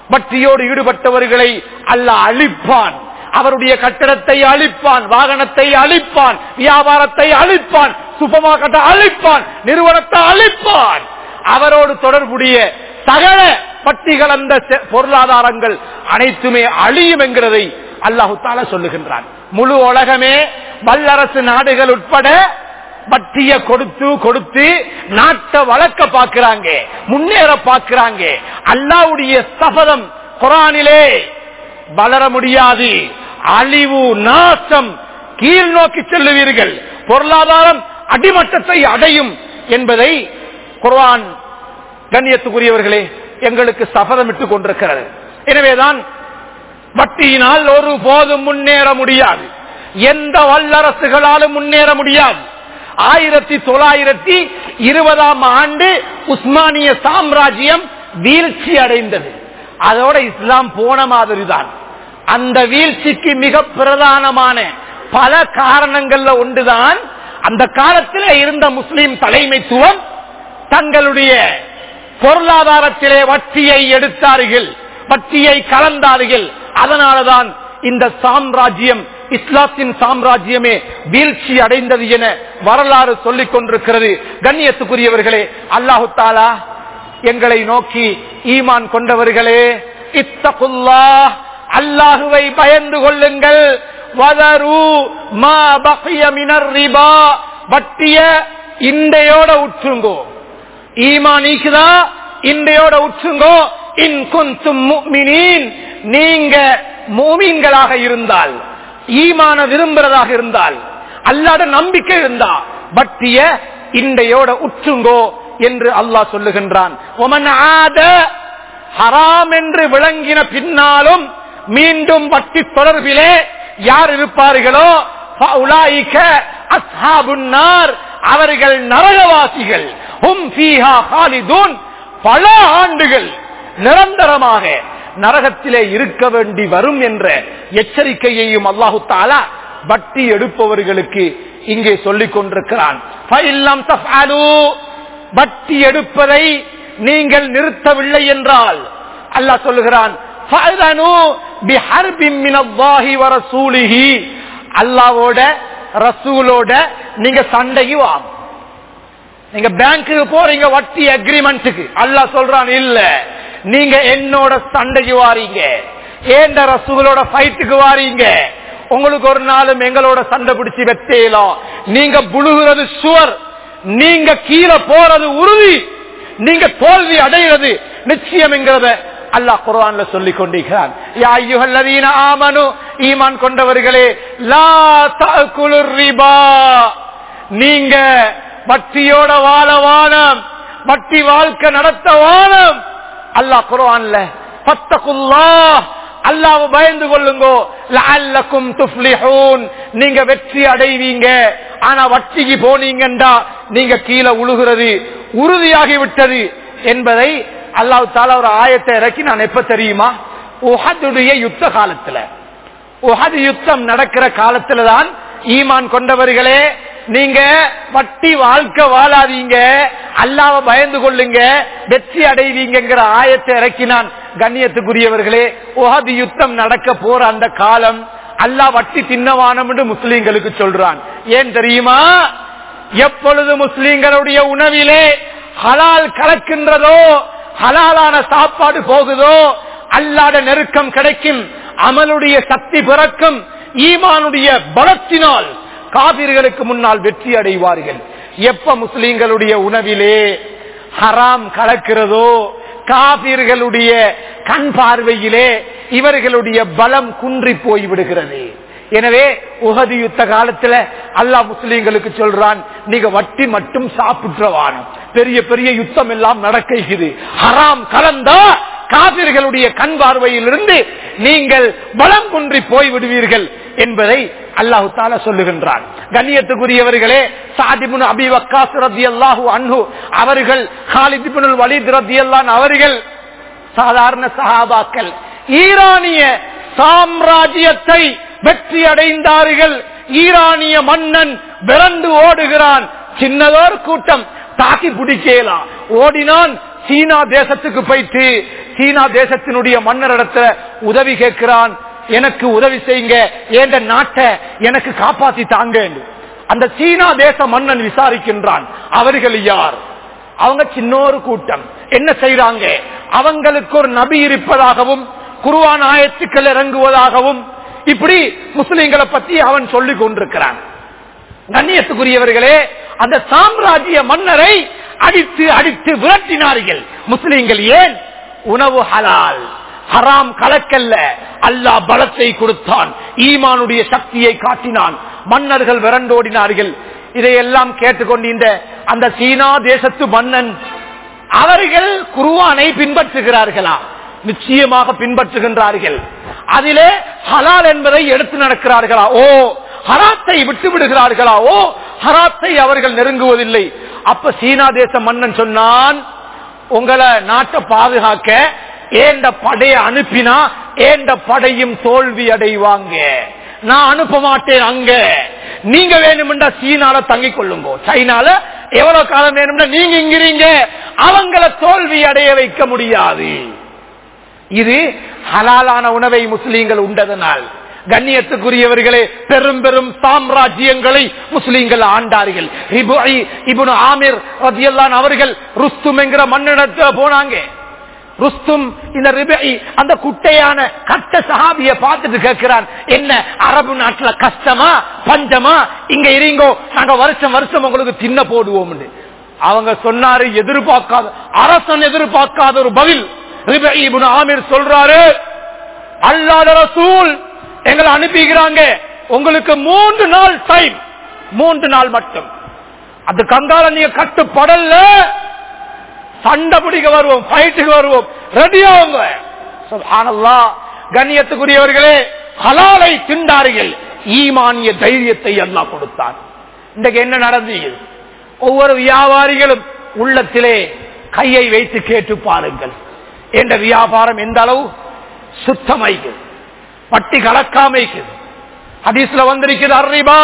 வட்டியோடு ஈடுபட்டவர்களை அல்லாஹ் அழிப்பான் அவருடைய கட்டடத்தை அழிப்பான் வாகனத்தை அழிப்பான் வியாபாரத்தை அழிப்பான் சூப்பர் மார்க்கெட்டை அழிப்பான் நிறுவனத்தை அழிப்பான் அவரோடு தொடர்புடைய சகல பட்டி கலந்த செ- பொருளாதாரங்கள் அனைத்துமே அழியும் என்கிறதை அல்லாஹு தாலா சொல்லுகின்றான் முழு உலகமே வல்லரசு நாடுகள் உட்பட வட்டிய கொடுத்து கொடுத்து நாட்டை வளர்க்க பார்க்கிறாங்க முன்னேற பார்க்கிறாங்க அல்லாவுடைய சபதம் குரானிலே வளர முடியாது அழிவு நாசம் கீழ் நோக்கி செல்லுவீர்கள் பொருளாதாரம் அடிமட்டத்தை அடையும் என்பதை குர்ஆன் கண்ணியத்துக்குரியவர்களே எங்களுக்கு சபதமிட்டுக் கொண்டிருக்கிறது எனவேதான் வட்டியினால் ஒரு போதும் முன்னேற முடியாது எந்த வல்லரசுகளாலும் முன்னேற முடியாது ஆயிரத்தி தொள்ளாயிரத்தி இருபதாம் ஆண்டு உஸ்மானிய சாம்ராஜ்யம் வீழ்ச்சி அடைந்தது அதோட இஸ்லாம் போன மாதிரி தான் அந்த வீழ்ச்சிக்கு மிக பிரதானமான பல காரணங்கள்ல ஒன்றுதான் அந்த காலத்தில் இருந்த முஸ்லிம் தலைமைத்துவம் தங்களுடைய பொருளாதாரத்திலே வட்டியை எடுத்தார்கள் வட்டியை கலந்தார்கள் அதனாலதான் இந்த சாம்ராஜ்யம் இஸ்லாத்தின் சாம்ராஜ்யமே வீழ்ச்சி அடைந்தது என வரலாறு சொல்லிக் கொண்டிருக்கிறது கண்ணியத்துக்குரியவர்களே அல்லாஹு தாலா எங்களை நோக்கி ஈமான் கொண்டவர்களே இத்தகுல்லா அல்லாஹுவை பயந்து கொள்ளுங்கள் வதரு மா பகிய மினர் ரிபா வட்டிய இண்டையோட உற்றுங்கோ ஈமானிக்குதா இண்டையோட உற்றுங்கோ இன் குந்தும் முஃமினீன் நீங்க மூமீன்களாக இருந்தால் ஈமான விரும்புறதாக இருந்தால் அல்லாத நம்பிக்கை இருந்தா வட்டிய இண்டையோட உற்றுங்கோ என்று அல்லாஹ் சொல்லுகின்றான் ஒமன் ஆத ஹராம் என்று விளங்கின பின்னாலும் மீண்டும் வட்டி தொடர்பிலே யார் இருப்பார்களோ ஃபஉலாயிக அஸ்ஹாபுன் நார் அவர்கள் நரகவாசிகள் ஹும் ஃபீஹா காலிதூன் பல ஆண்டுகள் நிரந்தரமாக நரகத்திலே இருக்க வேண்டி வரும் என்ற எச்சரிக்கையையும் அல்லாஹு தாலா வட்டி எடுப்பவர்களுக்கு இங்கே சொல்லிக் கொண்டிருக்கிறான் ஃபஇல்லம் தஃஅலூ, வட்டி எடுப்பதை நீங்கள் நிறுத்தவில்லை என்றால் அல்லாஹ் சொல்லுகிறான் ஃபஅதனு பிஹர்பின் மினல்லாஹி வ ரசூலிஹி அல்லாஹ்வோட ரசூலோட நீங்க சண்டைக்கு வாங்க நீங்க பேங்க்குக்கு போறீங்க வட்டி அக்ரிமெண்ட்டுக்கு அல்லாஹ் சொல்றான் இல்ல நீங்க என்னோட சண்டைக்கு வாரீங்க ஏண்ட ரசூலோட ஃபைட்டுக்கு வாரீங்க உங்களுக்கு ஒரு நாளும் எங்களோட சண்டை பிடிச்சு வெத்தேலாம் நீங்க புழுகிறது சுவர் நீங்க கீழே போறது உறுதி நீங்க தோல்வி அடைகிறது நிச்சயம் என்கிறத அல்லாஹ் குர்ஆன்ல சொல்லிக் கொண்டிருக்கிறான் யா அய்யுஹல்லதீன ஆமனு ஈமான் கொண்டவர்களே லா தஅகுலுர் ரிபா நீங்க வட்டியோட வாழ வானம் வட்டி வாழ்க்கை நடத்த வானம் அல்லாஹ் குர்ஆன்ல ஃபத்தகுல்லாஹ் அல்லாஹ் பயந்து கொள்ளுங்கோ லஅல்லக்கும் துஃப்லிஹூன் நீங்க வெற்றி அடைவீங்க ஆனா வட்டிக்கு போனீங்கண்டா நீங்க கீழே உழுகிறது உறுதியாகி விட்டது என்பதை அல்லாஹ் தாலா ஒரு ஆயத்தை இறக்கி நான் எப்ப தெரியுமா உஹதுடைய யுத்த காலத்துல உஹது யுத்தம் நடக்கிற காலத்துல தான் ஈமான் கொண்டவர்களே நீங்க வட்டி வாழ்க்கை வாழாதீங்க அல்லாவ பயந்து கொள்ளுங்க வெற்றி அடைவீங்கிற ஆயத்தை இறக்கினான் கண்ணியத்துக்குரியவர்களே உஹது யுத்தம் நடக்க போற அந்த காலம் அல்லாஹ் வட்டி தின்னவானம் என்று முஸ்லீம்களுக்கு சொல்றான் ஏன் தெரியுமா எப்பொழுது முஸ்லீம்களுடைய உணவிலே ஹலால் கலக்கின்றதோ ஹலாலான சாப்பாடு போகுதோ அல்லாத நெருக்கம் கிடைக்கும் அமலுடைய சக்தி பிறக்கும் ஈமானுடைய பலத்தினால் காபிர்களுக்கு முன்னால் வெற்றி அடைவார்கள் எப்ப முஸ்லீம்களுடைய உணவிலே ஹராம் கலக்கிறதோ காபிர்களுடைய கண் பார்வையிலே இவர்களுடைய பலம் குன்றி போய் விடுகிறது எனவே உகதி யுத்த காலத்துல அல்லாஹ் முஸ்லீம்களுக்கு சொல்றான் நீங்க வட்டி மட்டும் சாப்பிட்டுவானும் பெரிய பெரிய யுத்தம் எல்லாம் நடக்குது ஹராம் கலந்தா காபிர்களுடைய கண் பார்வையிலிருந்து நீங்கள் பலம் குன்றி போய் விடுவீர்கள் என்பதை அல்லாஹு தாலா சொல்லுகின்றான் கண்ணியத்துக்குரியவர்களே சாதிபுன் அபி வக்காஸ் ரத்தி அல்லாஹு அன்ஹு அவர்கள் ஹாலிதிபுனுல் வலித் ரத்தி அல்லான் அவர்கள் சாதாரண சஹாபாக்கள் ஈரானிய சாம்ராஜ்யத்தை வெற்றி அடைந்தார்கள் ஈரானிய மன்னன் விரண்டு ஓடுகிறான் சின்னதோர் கூட்டம் தாக்கி பிடிக்கலாம் ஓடினான் சீனா தேசத்துக்கு போயிட்டு சீனா தேசத்தினுடைய மன்னரிடத்துல உதவி கேட்கிறான் எனக்கு உதவி செய்யுங்க என்ற நாட்டை எனக்கு காப்பாத்தி தாங்க என்று. அந்த சீனா தேச மன்னன் விசாரிக்கின்றான் அவர்கள் யார் அவங்க சின்னொரு கூட்டம் என்ன செய்றாங்க அவங்களுக்கு ஒரு நபி இருப்பதாகவும் குருவான் ஆயத்துக்கள் இறங்குவதாகவும் இப்படி முஸ்லிம்களை பத்தி அவன் சொல்லிக் கொண்டிருக்கிறான் கண்ணியத்துக்குரியவர்களே அந்த சாம்ராஜ்ய மன்னரை அடித்து அடித்து விரட்டினார்கள் முஸ்லிம்கள் ஏன் உணவு ஹலால் ஹராம் கலக்கல்ல அல்லாஹ் பலத்தை கொடுத்தான் ஈமானுடைய சக்தியை காட்டினான் மன்னர்கள் விரண்டோடினார்கள் இதையெல்லாம் கேட்டுக்கொண்டு இந்த அந்த சீனா தேசத்து மன்னன் அவர்கள் குருவானை பின்பற்றுகிறார்களா நிச்சயமாக பின்பற்றுகின்றார்கள் அதிலே ஹலால் என்பதை எடுத்து நடக்கிறார்களா ஓ ஹராத்தை விட்டு விடுகிறார்களா ஓ ஹராத்தை அவர்கள் நெருங்குவதில்லை அப்ப சீனா தேச மன்னன் சொன்னான் உங்களை நாட்டை பாதுகாக்க ஏண்ட படைய அனுப்பினா ஏண்ட படையும் தோல்வி அடைவாங்க நான் அனுப்ப மாட்டேன் அங்க நீங்க வேணுமெண்டா சீனால தங்கிக் கொள்ளுங்க சைனால எவ்வளவு காலம் வேணும்னா நீங்க இங்கிறீங்க அவங்கள தோல்வி அடைய வைக்க முடியாது இது ஹலாலான உணவை முஸ்லீம்கள் உண்டதனால் கண்ணியத்துக்குரியவர்களே பெரும் பெரும் சாம்ராஜ்யங்களை முஸ்லீம்கள் ஆண்டார்கள் இபு- இப்னு ஆமிர் ரதியல்லான் அவர்கள் ருஸ்தும் என்கிற மண்ணிடத்துல போனாங்க ருஸ்தும் இந்த ரிபை அந்த குட்டையான கட்ட சஹாபிய பார்த்துட்டு கேட்கிறான் என்ன அரபு நாட்டுல கஷ்டமா பஞ்சமா இங்க இருங்கோ நாங்க வருஷம் வருஷம் உங்களுக்கு தின்ன போடுவோம் அவங்க சொன்னாரு எதிர்பார்க்காத அரசன் எதிர்பார்க்காத ஒரு பதில் ரிபை இப்னு ஆமிர் சொல்றாரு அல்லாத ரசூல் எங்களை அனுப்பிக்கிறாங்க உங்களுக்கு மூன்று நாள் டைம் மூன்று நாள் மட்டும் அது கங்கால நீங்க கட்டுப்படல சண்டை பிடிக்க வருவோம் ஃபைட்டுக்கு வருவோம் ரெடி ஆகுங்க சுப்ஹானல்லாஹ் கண்ணியத்துக்குரியவர்களே ஹலாலை திண்டார்கள் ஈமானிய தைரியத்தை எல்லாம் கொடுத்தான் இன்றைக்கு என்ன நடந்தது ஒவ்வொரு வியாபாரிகளும் உள்ளத்திலே கையை வைத்து கேட்டு பாருங்கள் என்ற வியாபாரம் எந்த அளவு சுத்தமைக்குது பட்டி கலக்காமைக்குது ஹதீஸ்ல வந்திருக்குது அர்ரிபா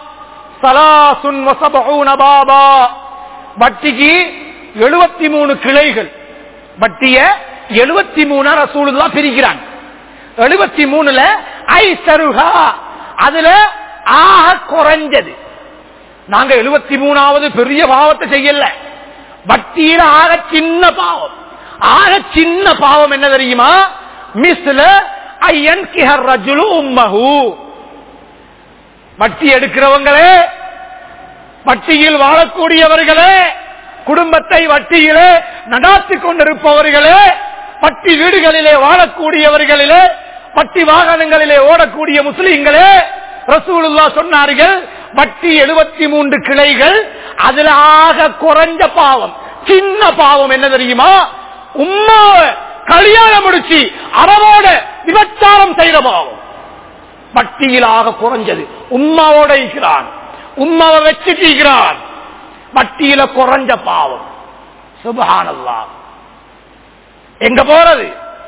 சலாசுன் வசபூன பாபா வட்டிக்கு எழுபத்தி மூணு கிளைகள் வட்டிய எழுபத்தி மூணு ரசூலுல்லா பிரிக்கிறாங்க எழுபத்தி மூணுல ஐ சருகா அதுல ஆக குறைஞ்சது நாங்க எழுபத்தி மூணாவது பெரிய பாவத்தை செய்யல வட்டியில ஆக சின்ன பாவம் ஆக சின்ன பாவம் என்ன தெரியுமா மிஸ்ல ஐயன் கிஹர் ரஜுலு உம்மஹு வட்டி எடுக்கிறவங்களே வட்டியில் வாழக்கூடியவர்களே குடும்பத்தை வட்டியிலே நடாத்தி கொண்டிருப்பவர்களே வட்டி வீடுகளிலே வாழக்கூடியவர்களிலே வட்டி வாகனங்களிலே ஓடக்கூடிய முஸ்லிம்களே ரசூலுல்லா சொன்னார்கள் வட்டி எழுபத்தி மூன்று கிளைகள் அதுல ஆக குறைஞ்ச பாவம் சின்ன பாவம் என்ன தெரியுமா உம்மாவ கல்யாணம் முடிச்சு அறவோட விபச்சாரம் செய்த பாவம் வட்டியில் ஆக குறைஞ்சது உம்மாவோட இருக்கிறான் உம்மாவை வச்சுக்கிறான் வட்டியில குறைஞ்ச பாவம் சுபஹானல்லா எங்க போறது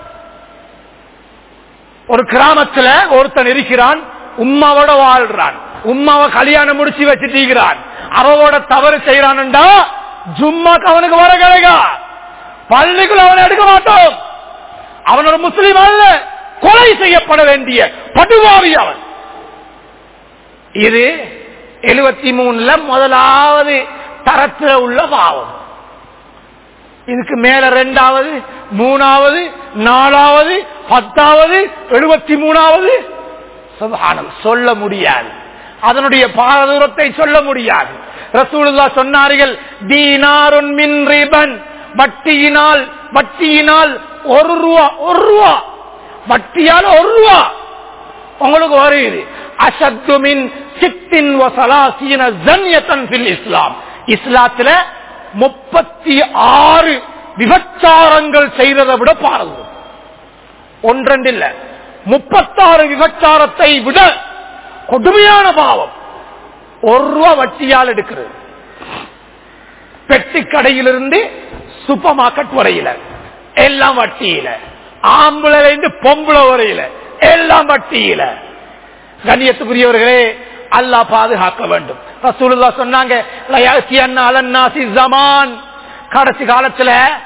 ஒரு கிராமத்துல ஒருத்தன் இருக்கிறான் உம்மாவோட வாழ்றான் உம்மாவை கல்யாணம் முடிச்சு வச்சுட்டீங்கிறான் அவவோட தவறு செய்யறான்டா ஜும்மாக்கு அவனுக்கு வர கிடைக்கா பள்ளிக்குள்ள அவனை எடுக்க மாட்டோம் அவன் ஒரு முஸ்லீம் அல்ல கொலை செய்யப்பட வேண்டிய படுவாவி அவன் இது எழுபத்தி மூணுல முதலாவது தரத்துல உள்ள பாவம் இதுக்கு மேல ரெண்டாவது மூணாவது நாலாவது பத்தாவது எழுபத்தி மூணாவது சுபஹானம் சொல்ல முடியாது அதனுடைய பாரதூரத்தை சொல்ல முடியாது ரசூலுல்லா சொன்னார்கள் தீனாருன் மின் ரிபன் வட்டியினால் வட்டியினால் ஒரு ரூபா ஒரு ரூபா வட்டியால் ஒரு ரூபா உங்களுக்கு வருது அசத்துமின் சித்தின் வசலாசீன ஜன்யத்தன் பில் இஸ்லாம் இஸ்லாத்துல முப்பத்தி ஆறு விபச்சாரங்கள் செய்ததை விட பாருங்க ஒன்றெண்டு இல்ல முப்பத்தாறு விபச்சாரத்தை விட கொடுமையான பாவம் ஒரு ரூபா வட்டியால் எடுக்கிறது பெட்டி கடையிலிருந்து சூப்பர் மார்க்கெட் வரையில எல்லாம் வட்டியில ஆம்பளை இருந்து பொம்பளை வரையில எல்லாம் வட்டியில கண்ணியத்துக்குரியவர்களே அல்லாஹ் பாதுகாக்க வேண்டும் ரசூலுல்லா சொன்னாங்க "லயாசியன்ன அலன்னாசி ஸமான்." கடைசி காலத்துல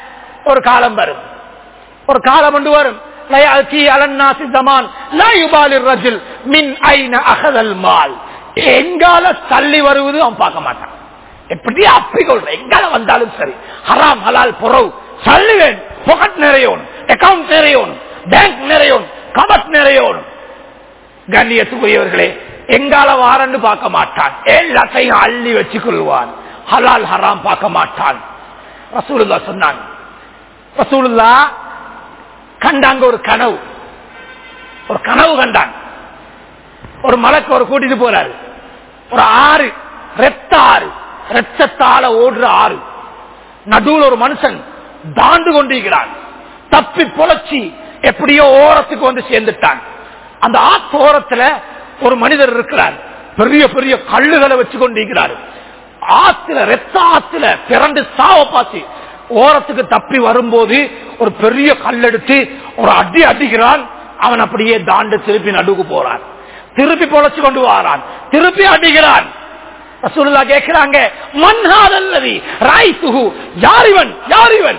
ஒரு காலம் வரும் ஒரு காலம் கொண்டு வரும் லயாத்தி அலன்னாசி ஜமான் லா யுபாலிர் ரஜுல் மின் ஐன அகதல் மால் எங்கால தள்ளி வருவது அவன் பார்க்க மாட்டான் எப்படி அப்பிக்கொள்ற எங்கால வந்தாலும் சரி ஹராம் ஹலால் புறவு சல்லுவேன் பொகட் நிறையோனும் அக்கவுண்ட் நிறையோனும் பேங்க் நிறையோனும் கபட் நிறையோனும் கண்ணியத்துக்குரியவர்களே எங்கால வாரன்னு பார்க்க மாட்டான் எல்லாத்தையும் அள்ளி வச்சு கொள்வான் ஹலால் ஹராம் பார்க்க மாட்டான் ரசூலுல்லா சொன்னான் ரசூலுல்லா கண்டாங்க ஒரு கனவு ஒரு கனவு கண்டான் ஒரு மலைக்கு ஒரு கூட்டிட்டு போறாரு ஒரு ஆறு ரெத்த ஆறு ரத்தத்தால ஓடுற ஆறு நடுவில் ஒரு மனுஷன் தாண்டு கொண்டிருக்கிறான் தப்பி பொழைச்சி எப்படியோ ஓரத்துக்கு வந்து சேர்ந்துட்டான் அந்த ஆத்து ஓரத்துல ஒரு மனிதர் இருக்கிறார் பெரிய பெரிய கல்லுகளை வச்சு கொண்டிருக்கிறார் ஆத்துல ரெத்த ஆத்துல பிறண்டு சாவ பாசி ஓரத்துக்கு தப்பி வரும்போது ஒரு பெரிய கல் எடுத்து ஒரு அடி அடிக்கிறான் அவன் அப்படியே தாண்டு திருப்பி நடுவுக்கு போறான் திருப்பி பொழைச்சு கொண்டு வாரான் திருப்பி அடிக்கிறான் ரசூலுல்லா கேட்கிறாங்க மன்ஹாதல்லதி ராய்துஹு யார் இவன் யார் இவன்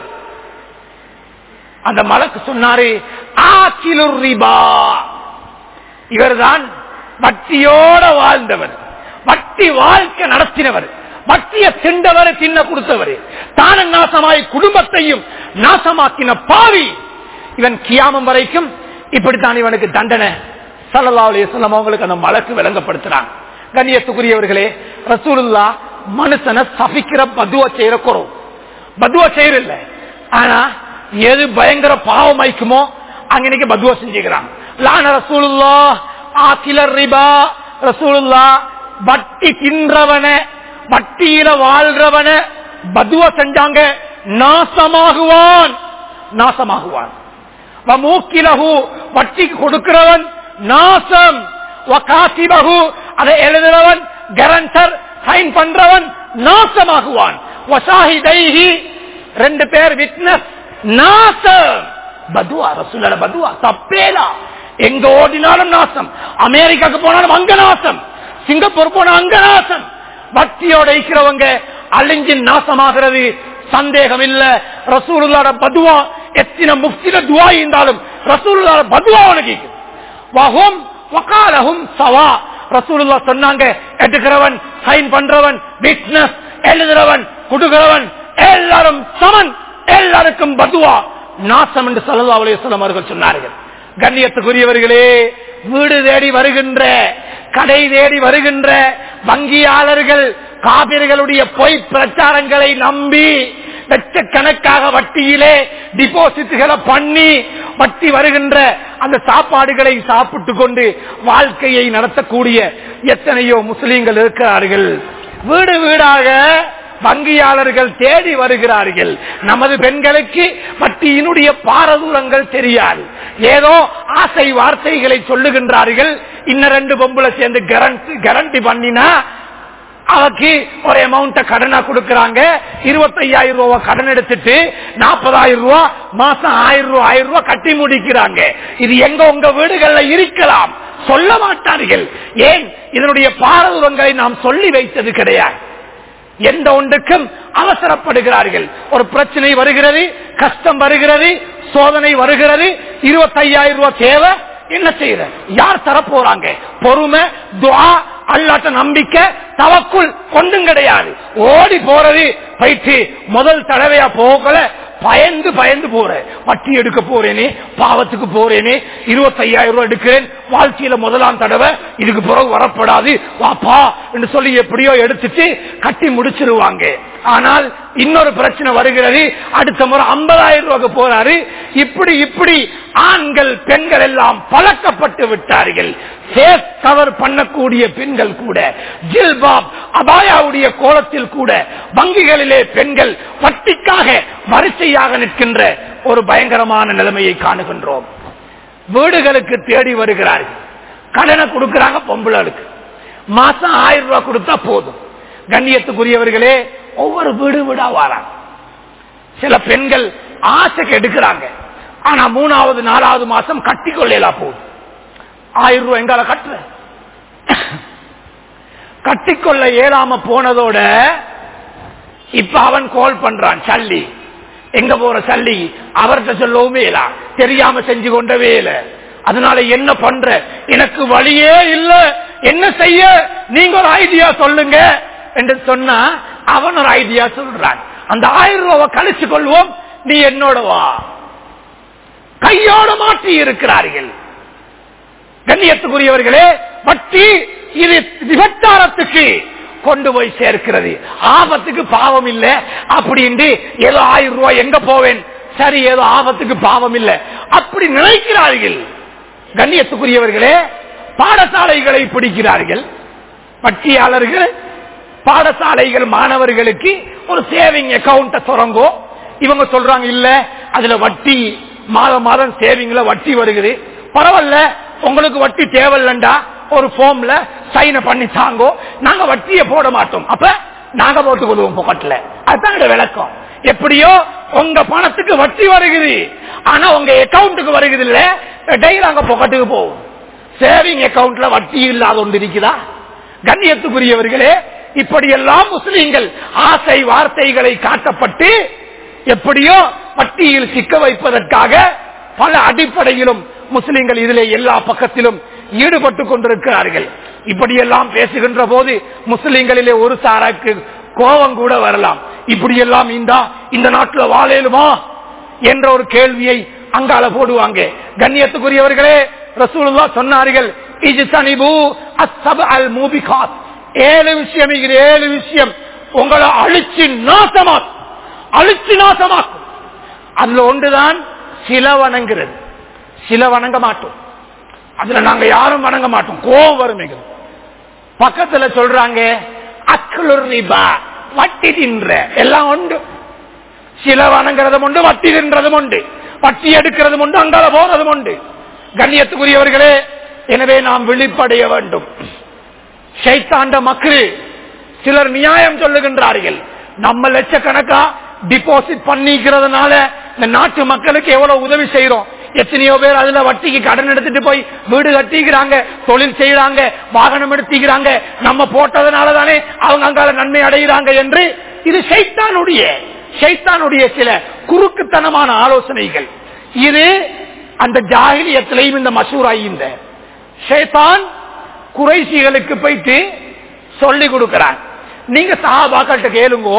அந்த மலக்கு சொன்னாரு ஆக்கிலுர் ரிபா இவர்தான் வட்டியோட வாழ்ந்தவர் வட்டி வாழ்க்கை நடத்தினவர் வட்டிய திண்டவர் தின்ன கொடுத்தவர் தான நாசமாய் குடும்பத்தையும் நாசமாக்கின பாவி இவன் கியாமம் வரைக்கும் இப்படித்தான் இவனுக்கு தண்டனை சல்லா அலிஸ்லாம் அவங்களுக்கு அந்த மலக்கு விளங்கப்படுத்துறாங்க கண்ணியத்துக்குரியவர்களே ரசூலுல்லா மனுஷனை சபிக்கிற பதுவா செய்யற குறவு பதுவா செய்யறில்ல ஆனா எது பயங்கர பாவம் ஐக்குமோ அங்க இன்னைக்கு பதுவா செஞ்சுக்கிறாங்க லான ரசூலுல்லா ஆக்கிலர் ரிபா ரசூலுல்லா வட்டி தின்றவன வட்டியில வாழ்றவன பதுவா செஞ்சாங்க நாசமாகுவான் நாசமாகுவான் மூக்கிலகு வட்டிக்கு கொடுக்கிறவன் நாசம் வகாசிபகு அதை எழுதுறவன் கரண்டர் சைன் பண்றவன் நாசமாகுவான் வசாஹிதைஹி ரெண்டு பேர் விட்னஸ் நாசம் பதுவா ரசூலோட பதுவா தப்பேலா எங்க ஓடினாலும் நாசம் அமெரிக்காக்கு போனாலும் அங்க நாசம் சிங்கப்பூர் போனா அங்க நாசம் பக்தியோட இருக்கிறவங்க அழிஞ்சு நாசமாகிறது சந்தேகம் இல்ல ரசூலுல்லாட பதுவா எத்தனை முஃப்தில துவா இருந்தாலும் ரசூலுல்லாட பதுவா உனக்கு வஹும் வகாலஹும் சவா ரசூலுல்லா சொன்னாங்க எடுக்கிறவன் சைன் பண்றவன் பிசினஸ் எழுதுறவன் குடுக்கிறவன் எல்லாரும் சமன் எல்லாருக்கும் பதுவா நாசம் என்று சல்லா அலையம் அவர்கள் சொன்னார்கள் கண்ணியத்துக்குரியவர்களே வீடு தேடி வருகின்ற கடை தேடி வருகின்ற வங்கியாளர்கள் காபிர்களுடைய பொய் பிரச்சாரங்களை நம்பி லட்சக்கணக்காக வட்டியிலே டிபாசிட்டுகளை பண்ணி வட்டி வருகின்ற அந்த சாப்பாடுகளை சாப்பிட்டு கொண்டு வாழ்க்கையை நடத்தக்கூடிய எத்தனையோ முஸ்லீம்கள் இருக்கிறார்கள் வீடு வீடாக வங்கியாளர்கள் தேடி வருகிறார்கள் நமது பெண்களுக்கு வட்டியினுடைய பாரதூரங்கள் தெரியாது ஏதோ ஆசை வார்த்தைகளை சொல்லுகின்றார்கள் இன்ன ரெண்டு பொம்புல சேர்ந்து கேரண்டி பண்ணினா அவக்கு ஒரு அமௌண்ட கடனா கொடுக்கறாங்க இருபத்தையாயிரம் ரூபாய் கடன் எடுத்துட்டு நாற்பதாயிரம் ரூபாய் மாசம் ஆயிரம் ரூபாய் ஆயிரம் ரூபாய் கட்டி முடிக்கிறாங்க இது எங்க உங்க வீடுகள்ல இருக்கலாம் சொல்ல மாட்டார்கள் ஏன் இதனுடைய பாரதூரங்களை நாம் சொல்லி வைத்தது கிடையாது எந்த ஒன்றுக்கும் அவசரப்படுகிறார்கள் ஒரு பிரச்சனை வருகிறது கஷ்டம் வருகிறது சோதனை வருகிறது இருபத்தையாயிரம் ரூபாய் தேவை என்ன செய்யற யார் தர போறாங்க பொறுமை துவா அல்லாட்ட நம்பிக்கை தவக்குள் கொண்டும் கிடையாது ஓடி போறது போயிட்டு முதல் தடவையா போகல பயந்து பயந்து போறேன் வட்டி எடுக்க போறேனே பாவத்துக்கு போறேனே இருபத்தையாயிரம் ரூபாய் எடுக்கிறேன் வாழ்க்கையில முதலாம் தடவை இதுக்கு பிறகு வரப்படாது வாப்பா என்று சொல்லி எப்படியோ எடுத்துட்டு கட்டி முடிச்சிருவாங்க ஆனால் இன்னொரு பிரச்சனை வருகிறது அடுத்த முறை ஐம்பதாயிரம் ரூபாய்க்கு போறாரு இப்படி இப்படி ஆண்கள் பெண்கள் எல்லாம் பழக்கப்பட்டு விட்டார்கள் சேஃப் கவர் பண்ணக்கூடிய பெண்கள் கூட ஜில்பாப் அபாயாவுடைய கோலத்தில் கூட வங்கிகளிலே பெண்கள் வட்டிக்காக வரிசையாக நிற்கின்ற ஒரு பயங்கரமான நிலைமையை காணுகின்றோம் வீடுகளுக்கு தேடி வருகிறார்கள் கடனை கொடுக்கிறாங்க பொம்பளைகளுக்கு மாசம் ஆயிரம் ரூபாய் கொடுத்தா போதும் கண்ணியத்துக்குரியவர்களே ஒவ்வொரு வீடு வீடா வராங்க சில பெண்கள் ஆசைக்கு எடுக்கிறாங்க ஆனா மூணாவது நாலாவது மாசம் கட்டி கொள்ளலாம் போகுது ஆயிரம் ரூபாய் எங்கால கட்டுற கட்டிக்கொள்ள இயலாம போனதோட இப்ப அவன் கால் பண்றான் சல்லி எங்க போற சல்லி அவர்கிட்ட சொல்லவும் இல்ல தெரியாம செஞ்சு கொண்டவே இல்ல அதனால என்ன பண்ற எனக்கு வழியே இல்ல என்ன செய்ய நீங்க ஒரு ஐடியா சொல்லுங்க என்று சொன்னா அவன் ஒரு ஐடியா சொல்றான் அந்த ஆயிரம் ரூபாவை கழிச்சு கொள்வோம் நீ என்னோட வா கையோட மாற்றி இருக்கிறார்கள் கண்ணியத்துக்குரியவர்களே வட்டி இது விபச்சாரத்துக்கு கொண்டு போய் சேர்க்கிறது ஆபத்துக்கு பாவம் இல்ல அப்படின்ட்டு ஏதோ ஆயிரம் ரூபாய் எங்க போவேன் சரி ஏதோ ஆபத்துக்கு பாவம் இல்ல அப்படி நினைக்கிறார்கள் கண்ணியத்துக்குரியவர்களே பாடசாலைகளை பிடிக்கிறார்கள் வட்டியாளர்கள் பாடசாலைகள் மாணவர்களுக்கு ஒரு சேவிங் அக்கௌண்ட் தொடங்கோ இவங்க சொல்றாங்க இல்ல அதுல வட்டி மாதம் மாதம் சேவிங்ல வட்டி வருகிறது பரவாயில்ல உங்களுக்கு வட்டி தேவையில்லண்டா ஒரு போம்ல சைன பண்ணி தாங்கோ நாங்க வட்டியை போட மாட்டோம் அப்ப நாங்க போட்டுக் கொள்வோம் பொக்கெட்ல அதுதான் என்னோட விளக்கம் எப்படியோ உங்க பணத்துக்கு வட்டி வருகிறது ஆனா உங்க அக்கௌண்ட்டுக்கு வருகிறது இல்ல டெய்லி அங்க பொக்கெட்டுக்கு போகும் சேவிங் அக்கவுண்ட்ல வட்டி இல்லாத ஒன்று இருக்குதா கண்ணியத்துக்குரியவர்களே இப்படியெல்லாம் முஸ்லீம்கள் ஆசை வார்த்தைகளை காட்டப்பட்டு எப்படியோ வட்டியில் சிக்க வைப்பதற்காக பல அடிப்படையிலும் முஸ்லிம்கள் இதிலே எல்லா பக்கத்திலும் ஈடுபட்டு கொண்டிருக்கிறார்கள் இப்படியெல்லாம் பேசுகின்ற போது முஸ்லிம்களிலே ஒரு சாராக்கு கோபம் கூட வரலாம் இப்படியெல்லாம் இந்தா இந்த நாட்டில் வாழேலுமா என்ற ஒரு கேள்வியை அங்கால போடுவாங்க கண்ணியத்துக்குரியவர்களே ரசூலுல்லா சொன்னார்கள் இஜ்தனிபு அஸ்ஸப அல் மூபிகாத் ஏழு விஷயம் இது ஏழு விஷயம் உங்களை அழிச்சு நாசமாக்கும் அழிச்சு நாசமாக்கும் அதுல ஒன்றுதான் சில வணங்குறது சில வணங்க மாட்டோம் அதுல நாங்க யாரும் வணங்க மாட்டோம் கோபம் வரும் எங்களுக்கு. பக்கத்துல சொல்றாங்க அக்லுர் ரிபா வட்டி தின்ற எல்லாம் உண்டு சில வணங்குறதும் உண்டு வட்டி தின்றதும் உண்டு வட்டி எடுக்கிறதும் உண்டு அங்கால போறதும் உண்டு கண்ணியத்துக்குரியவர்களே எனவே நாம் விழிப்படைய வேண்டும் ஷைத்தாண்ட மக்கள் சிலர் நியாயம் சொல்லுகின்றார்கள் நம்ம லட்சக்கணக்கா டிபாசிட் பண்ணிக்கிறதுனால இந்த நாட்டு மக்களுக்கு எவ்வளவு உதவி செய்யறோம் எத்தனையோ பேர் அதுல வட்டிக்கு கடன் எடுத்துட்டு போய் வீடு கட்டிக்கிறாங்க தொழில் செய்யறாங்க வாகனம் எடுத்துக்கிறாங்க நம்ம போட்டதுனால தானே அவங்க அங்கால நன்மை அடைகிறாங்க என்று இது ஷைத்தானுடைய ஷைத்தானுடைய சில குறுக்குத்தனமான ஆலோசனைகள் இது அந்த ஜாகிலியத்திலையும் இந்த மசூராய் இந்த ஷைத்தான் குறைசிகளுக்கு போயிட்டு சொல்லி கொடுக்கிறான் நீங்க சஹாபாக்கள்கிட்ட கேளுங்கோ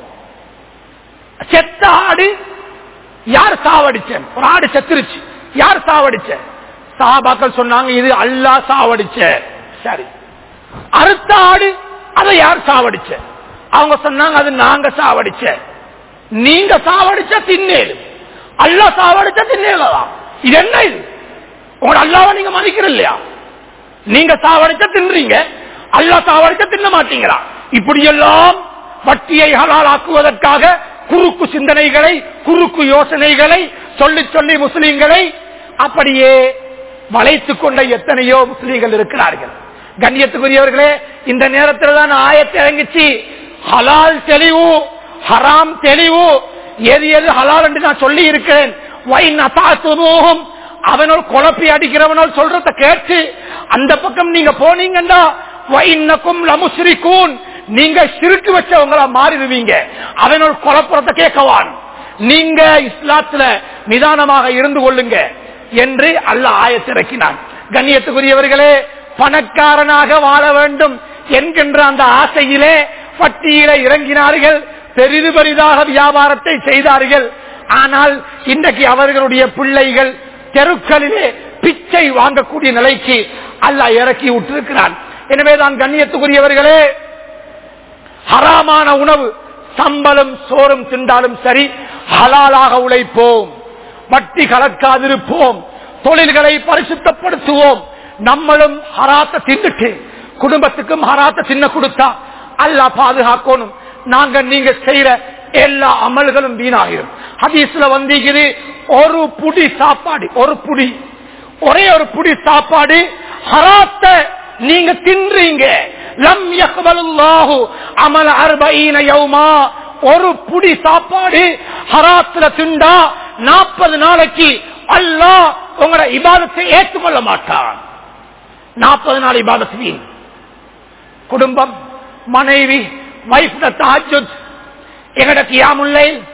செத்த ஆடு யார் சாவடிச்ச ஒரு ஆடு செத்துருச்சு யார் சாவடிச்ச சஹாபாக்கள் சொன்னாங்க இது அல்லா சாவடிச்ச சரி அறுத்த ஆடு அதை யார் சாவடிச்ச அவங்க சொன்னாங்க அது நாங்க சாவடிச்ச நீங்க சாவடிச்ச தின்னேலு அல்லா சாவடிச்ச தின்னேலதான் இது என்ன இது உங்களோட அல்லாவை நீங்க மதிக்கிற இல்லையா நீங்க சாவடிச்ச தின்றீங்க அல்லா சாவடிச்ச தின்ன மாட்டீங்களா இப்படியெல்லாம் வட்டியை ஹலாலாக்குவதற்காக குறுக்கு சிந்தனைகளை குறுக்கு யோசனைகளை சொல்லி சொல்லி முஸ்லீம்களை அப்படியே வளைத்துக் கொண்ட எத்தனையோ முஸ்லீம்கள் இருக்கிறார்கள் கண்ணியத்துக்குரியவர்களே இந்த நேரத்தில் தான் ஆயத்தை இறங்கிச்சு ஹலால் தெளிவு ஹராம் தெளிவு எது எது ஹலால் என்று நான் சொல்லி இருக்கிறேன் வைன் அசாத்துமோகம் அவனோட குழப்பி அடிக்கிறவனோட சொல்றத கேட்டு அந்த பக்கம் நீங்க போனீங்கன்னா வைன்னக்கும் லமுஸ்ரிகூன் நீங்க சிறுக்கு வச்சவங்களா மாறிடுவீங்க அவனோட குழப்பறத கேட்கவான் நீங்க இஸ்லாத்துல நிதானமாக இருந்து கொள்ளுங்க என்று அல்ல ஆயத்திறக்கினான் கண்ணியத்துக்குரியவர்களே பணக்காரனாக வாழ வேண்டும் என்கின்ற அந்த ஆசையிலே பட்டியல இறங்கினார்கள் பெரிது பெரிதாக வியாபாரத்தை செய்தார்கள் ஆனால் இன்றைக்கு அவர்களுடைய பிள்ளைகள் தெருக்களிலே பிச்சை வாங்கக்கூடிய நிலைக்கு அல்ல இறக்கி விட்டிருக்கிறான் எனவேதான் கண்ணியத்துக்குரியவர்களே ஹராமான உணவு சம்பளம் சோறும் திண்டாலும் சரி ஹலாலாக உழைப்போம் வட்டி கலக்காதிருப்போம் தொழில்களை பரிசுத்தப்படுத்துவோம் நம்மளும் ஹராத்த தின்னுட்டு குடும்பத்துக்கும் ஹராத்த தின்ன கொடுத்தா அல்ல பாதுகாக்கணும் நாங்க நீங்க செய்யற எல்லா அமல்களும் வீணாகிரும் ஹதீஸ்ல வந்தீங்குது ஒரு புடி சாப்பாடு ஒரு புடி ஒரே ஒரு புடி சாப்பாடு ஹராத்த நீங்க தின்றீங்க லம் யக்பலுல்லாஹு அமல அர்பஈன யௌமா ஒரு புடி சாப்பாடு ஹராத்துல திண்டா நாற்பது நாளைக்கு அல்லாஹ் உங்களோட இபாதத்தை ஏற்றுக்கொள்ள மாட்டான் நாற்பது நாள் இபாதத்து வீண் குடும்பம் மனைவி வைஃப் தாஜுத் எங்கட கியாமுல்லை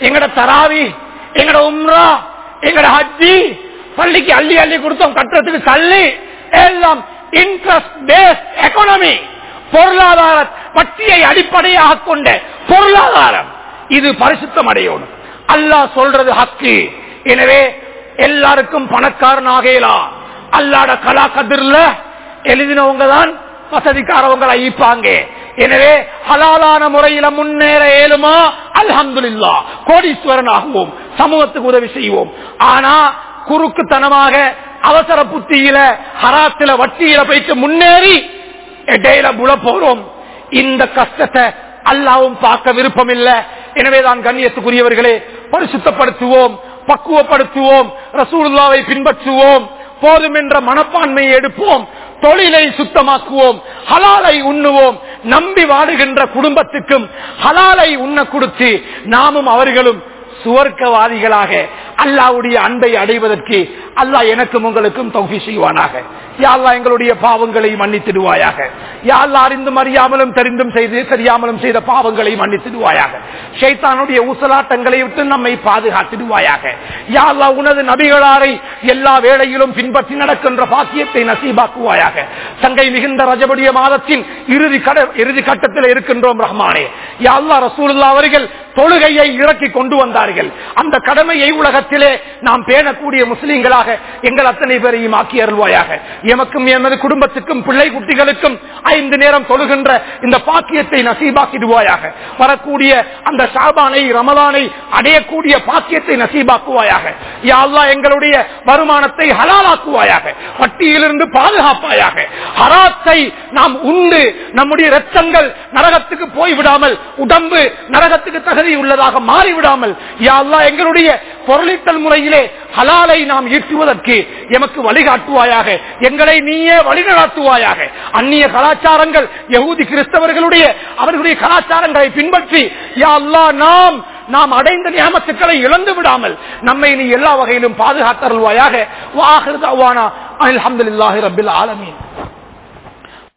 எங்கட தராவி எங்கட உம்ரா எங்கட ஹஜ்ஜி பள்ளிக்கு அள்ளி அள்ளி கொடுத்தோம் கட்டுறதுக்கு தள்ளி எல்லாம் இன்ட்ரெஸ்ட் பேஸ்ட் எக்கானமி பொருளாதார வட்டியை அடிப்படையாக கொண்ட பொருளாதாரம் இது பரிசுத்தம் அடையணும் அல்லாஹ் சொல்றது ஹக்கு எனவே எல்லாருக்கும் பணக்காரன் ஆகலாம் அல்லாட கலா கதிர்ல எழுதினவங்க தான் வசதிக்காரவங்களை ஈப்பாங்க எனவே ஹலாலான முறையில முன்னேற ஏழுமா அல்ஹம்துலில்லா கோடீஸ்வரன் ஆகுவோம் சமூகத்துக்கு உதவி செய்வோம் ஆனா குறுக்குத்தனமாக அவசர புத்தியில ஹராத்தில வட்டியில போயிட்டு முன்னேறி இடையில புல போறோம் இந்த கஷ்டத்தை அல்லாவும் பார்க்க விருப்பம் இல்ல எனவேதான் கண்ணியத்துக்குரியவர்களே பரிசுத்தப்படுத்துவோம் பக்குவப்படுத்துவோம் ரசூலுல்லாவை பின்பற்றுவோம் போதும் என்ற மனப்பான்மையை எடுப்போம் தொழிலை சுத்தமாக்குவோம் ஹலாலை உண்ணுவோம் நம்பி வாடுகின்ற குடும்பத்துக்கும் ஹலாலை உண்ண கொடுத்து நாமும் அவர்களும் சுவர்க்கவாதிகளாக அல்லாவுடைய அன்பை அடைவதற்கு அல்லாஹ் எனக்கும் உங்களுக்கும் தொகை செய்வானாக யாழ்லா எங்களுடைய பாவங்களை மன்னித்திடுவாயாக யாழ்லா அறிந்தும் அறியாமலும் தெரிந்தும் செய்து தெரியாமலும் செய்த பாவங்களை மன்னித்திடுவாயாக ஷைத்தானுடைய ஊசலாட்டங்களை விட்டு நம்மை பாதுகாத்திடுவாயாக யாழ்லா உனது நபிகளாரை எல்லா வேளையிலும் பின்பற்றி நடக்கின்ற பாக்கியத்தை நசீபாக்குவாயாக தங்கை மிகுந்த ரஜபடிய மாதத்தின் இறுதி கட இறுதி கட்டத்தில் இருக்கின்றோம் ரஹ்மானே யாழ்லா ரசூலுல்லா அவர்கள் தொழுகையை இறக்கி கொண்டு வந்தார்கள் அந்த கடமையை உலகத்திலே நாம் பேணக்கூடிய முஸ்லீம்களாக எங்கள் அத்தனை பேரையும் ஆக்கி அருள்வாயாக எமக்கும் எமது குடும்பத்துக்கும் பிள்ளை குட்டிகளுக்கும் ஐந்து நேரம் தொழுகின்ற இந்த பாக்கியத்தை நசீபாக்கிடுவாயாக வரக்கூடிய அந்த ஷாபானை ரமலானை அடையக்கூடிய பாக்கியத்தை நசீபாக்குவாயாக யாழ்லா எங்களுடைய வருமானத்தை ஹலாலாக்குவாயாக வட்டியிலிருந்து பாதுகாப்பாயாக ஹராத்தை நாம் உண்டு நம்முடைய ரத்தங்கள் நரகத்துக்கு போய்விடாமல் உடம்பு நரகத்துக்கு தகுதி உள்ளதாக மாறிவிடாமல் யாழ்லா எங்களுடைய பொருளீட்டல் முறையிலே ஹலாலை நாம் ஈட்டுவதற்கு எமக்கு வழிகாட்டுவாயாக எங்களை நீயே வழிநடத்துவாயாக அந்நிய கலாச்சாரங்கள் யகூதி கிறிஸ்தவர்களுடைய அவர்களுடைய கலாச்சாரங்களை பின்பற்றி யா அல்லா நாம் நாம் அடைந்த நியமத்துக்களை இழந்து விடாமல் நம்மை நீ எல்லா வகையிலும் பாதுகாத்தருள்வாயாக வாஹிருதாவானா அல்ஹம்துலில்லாஹி ரப்பில் ஆலமீன்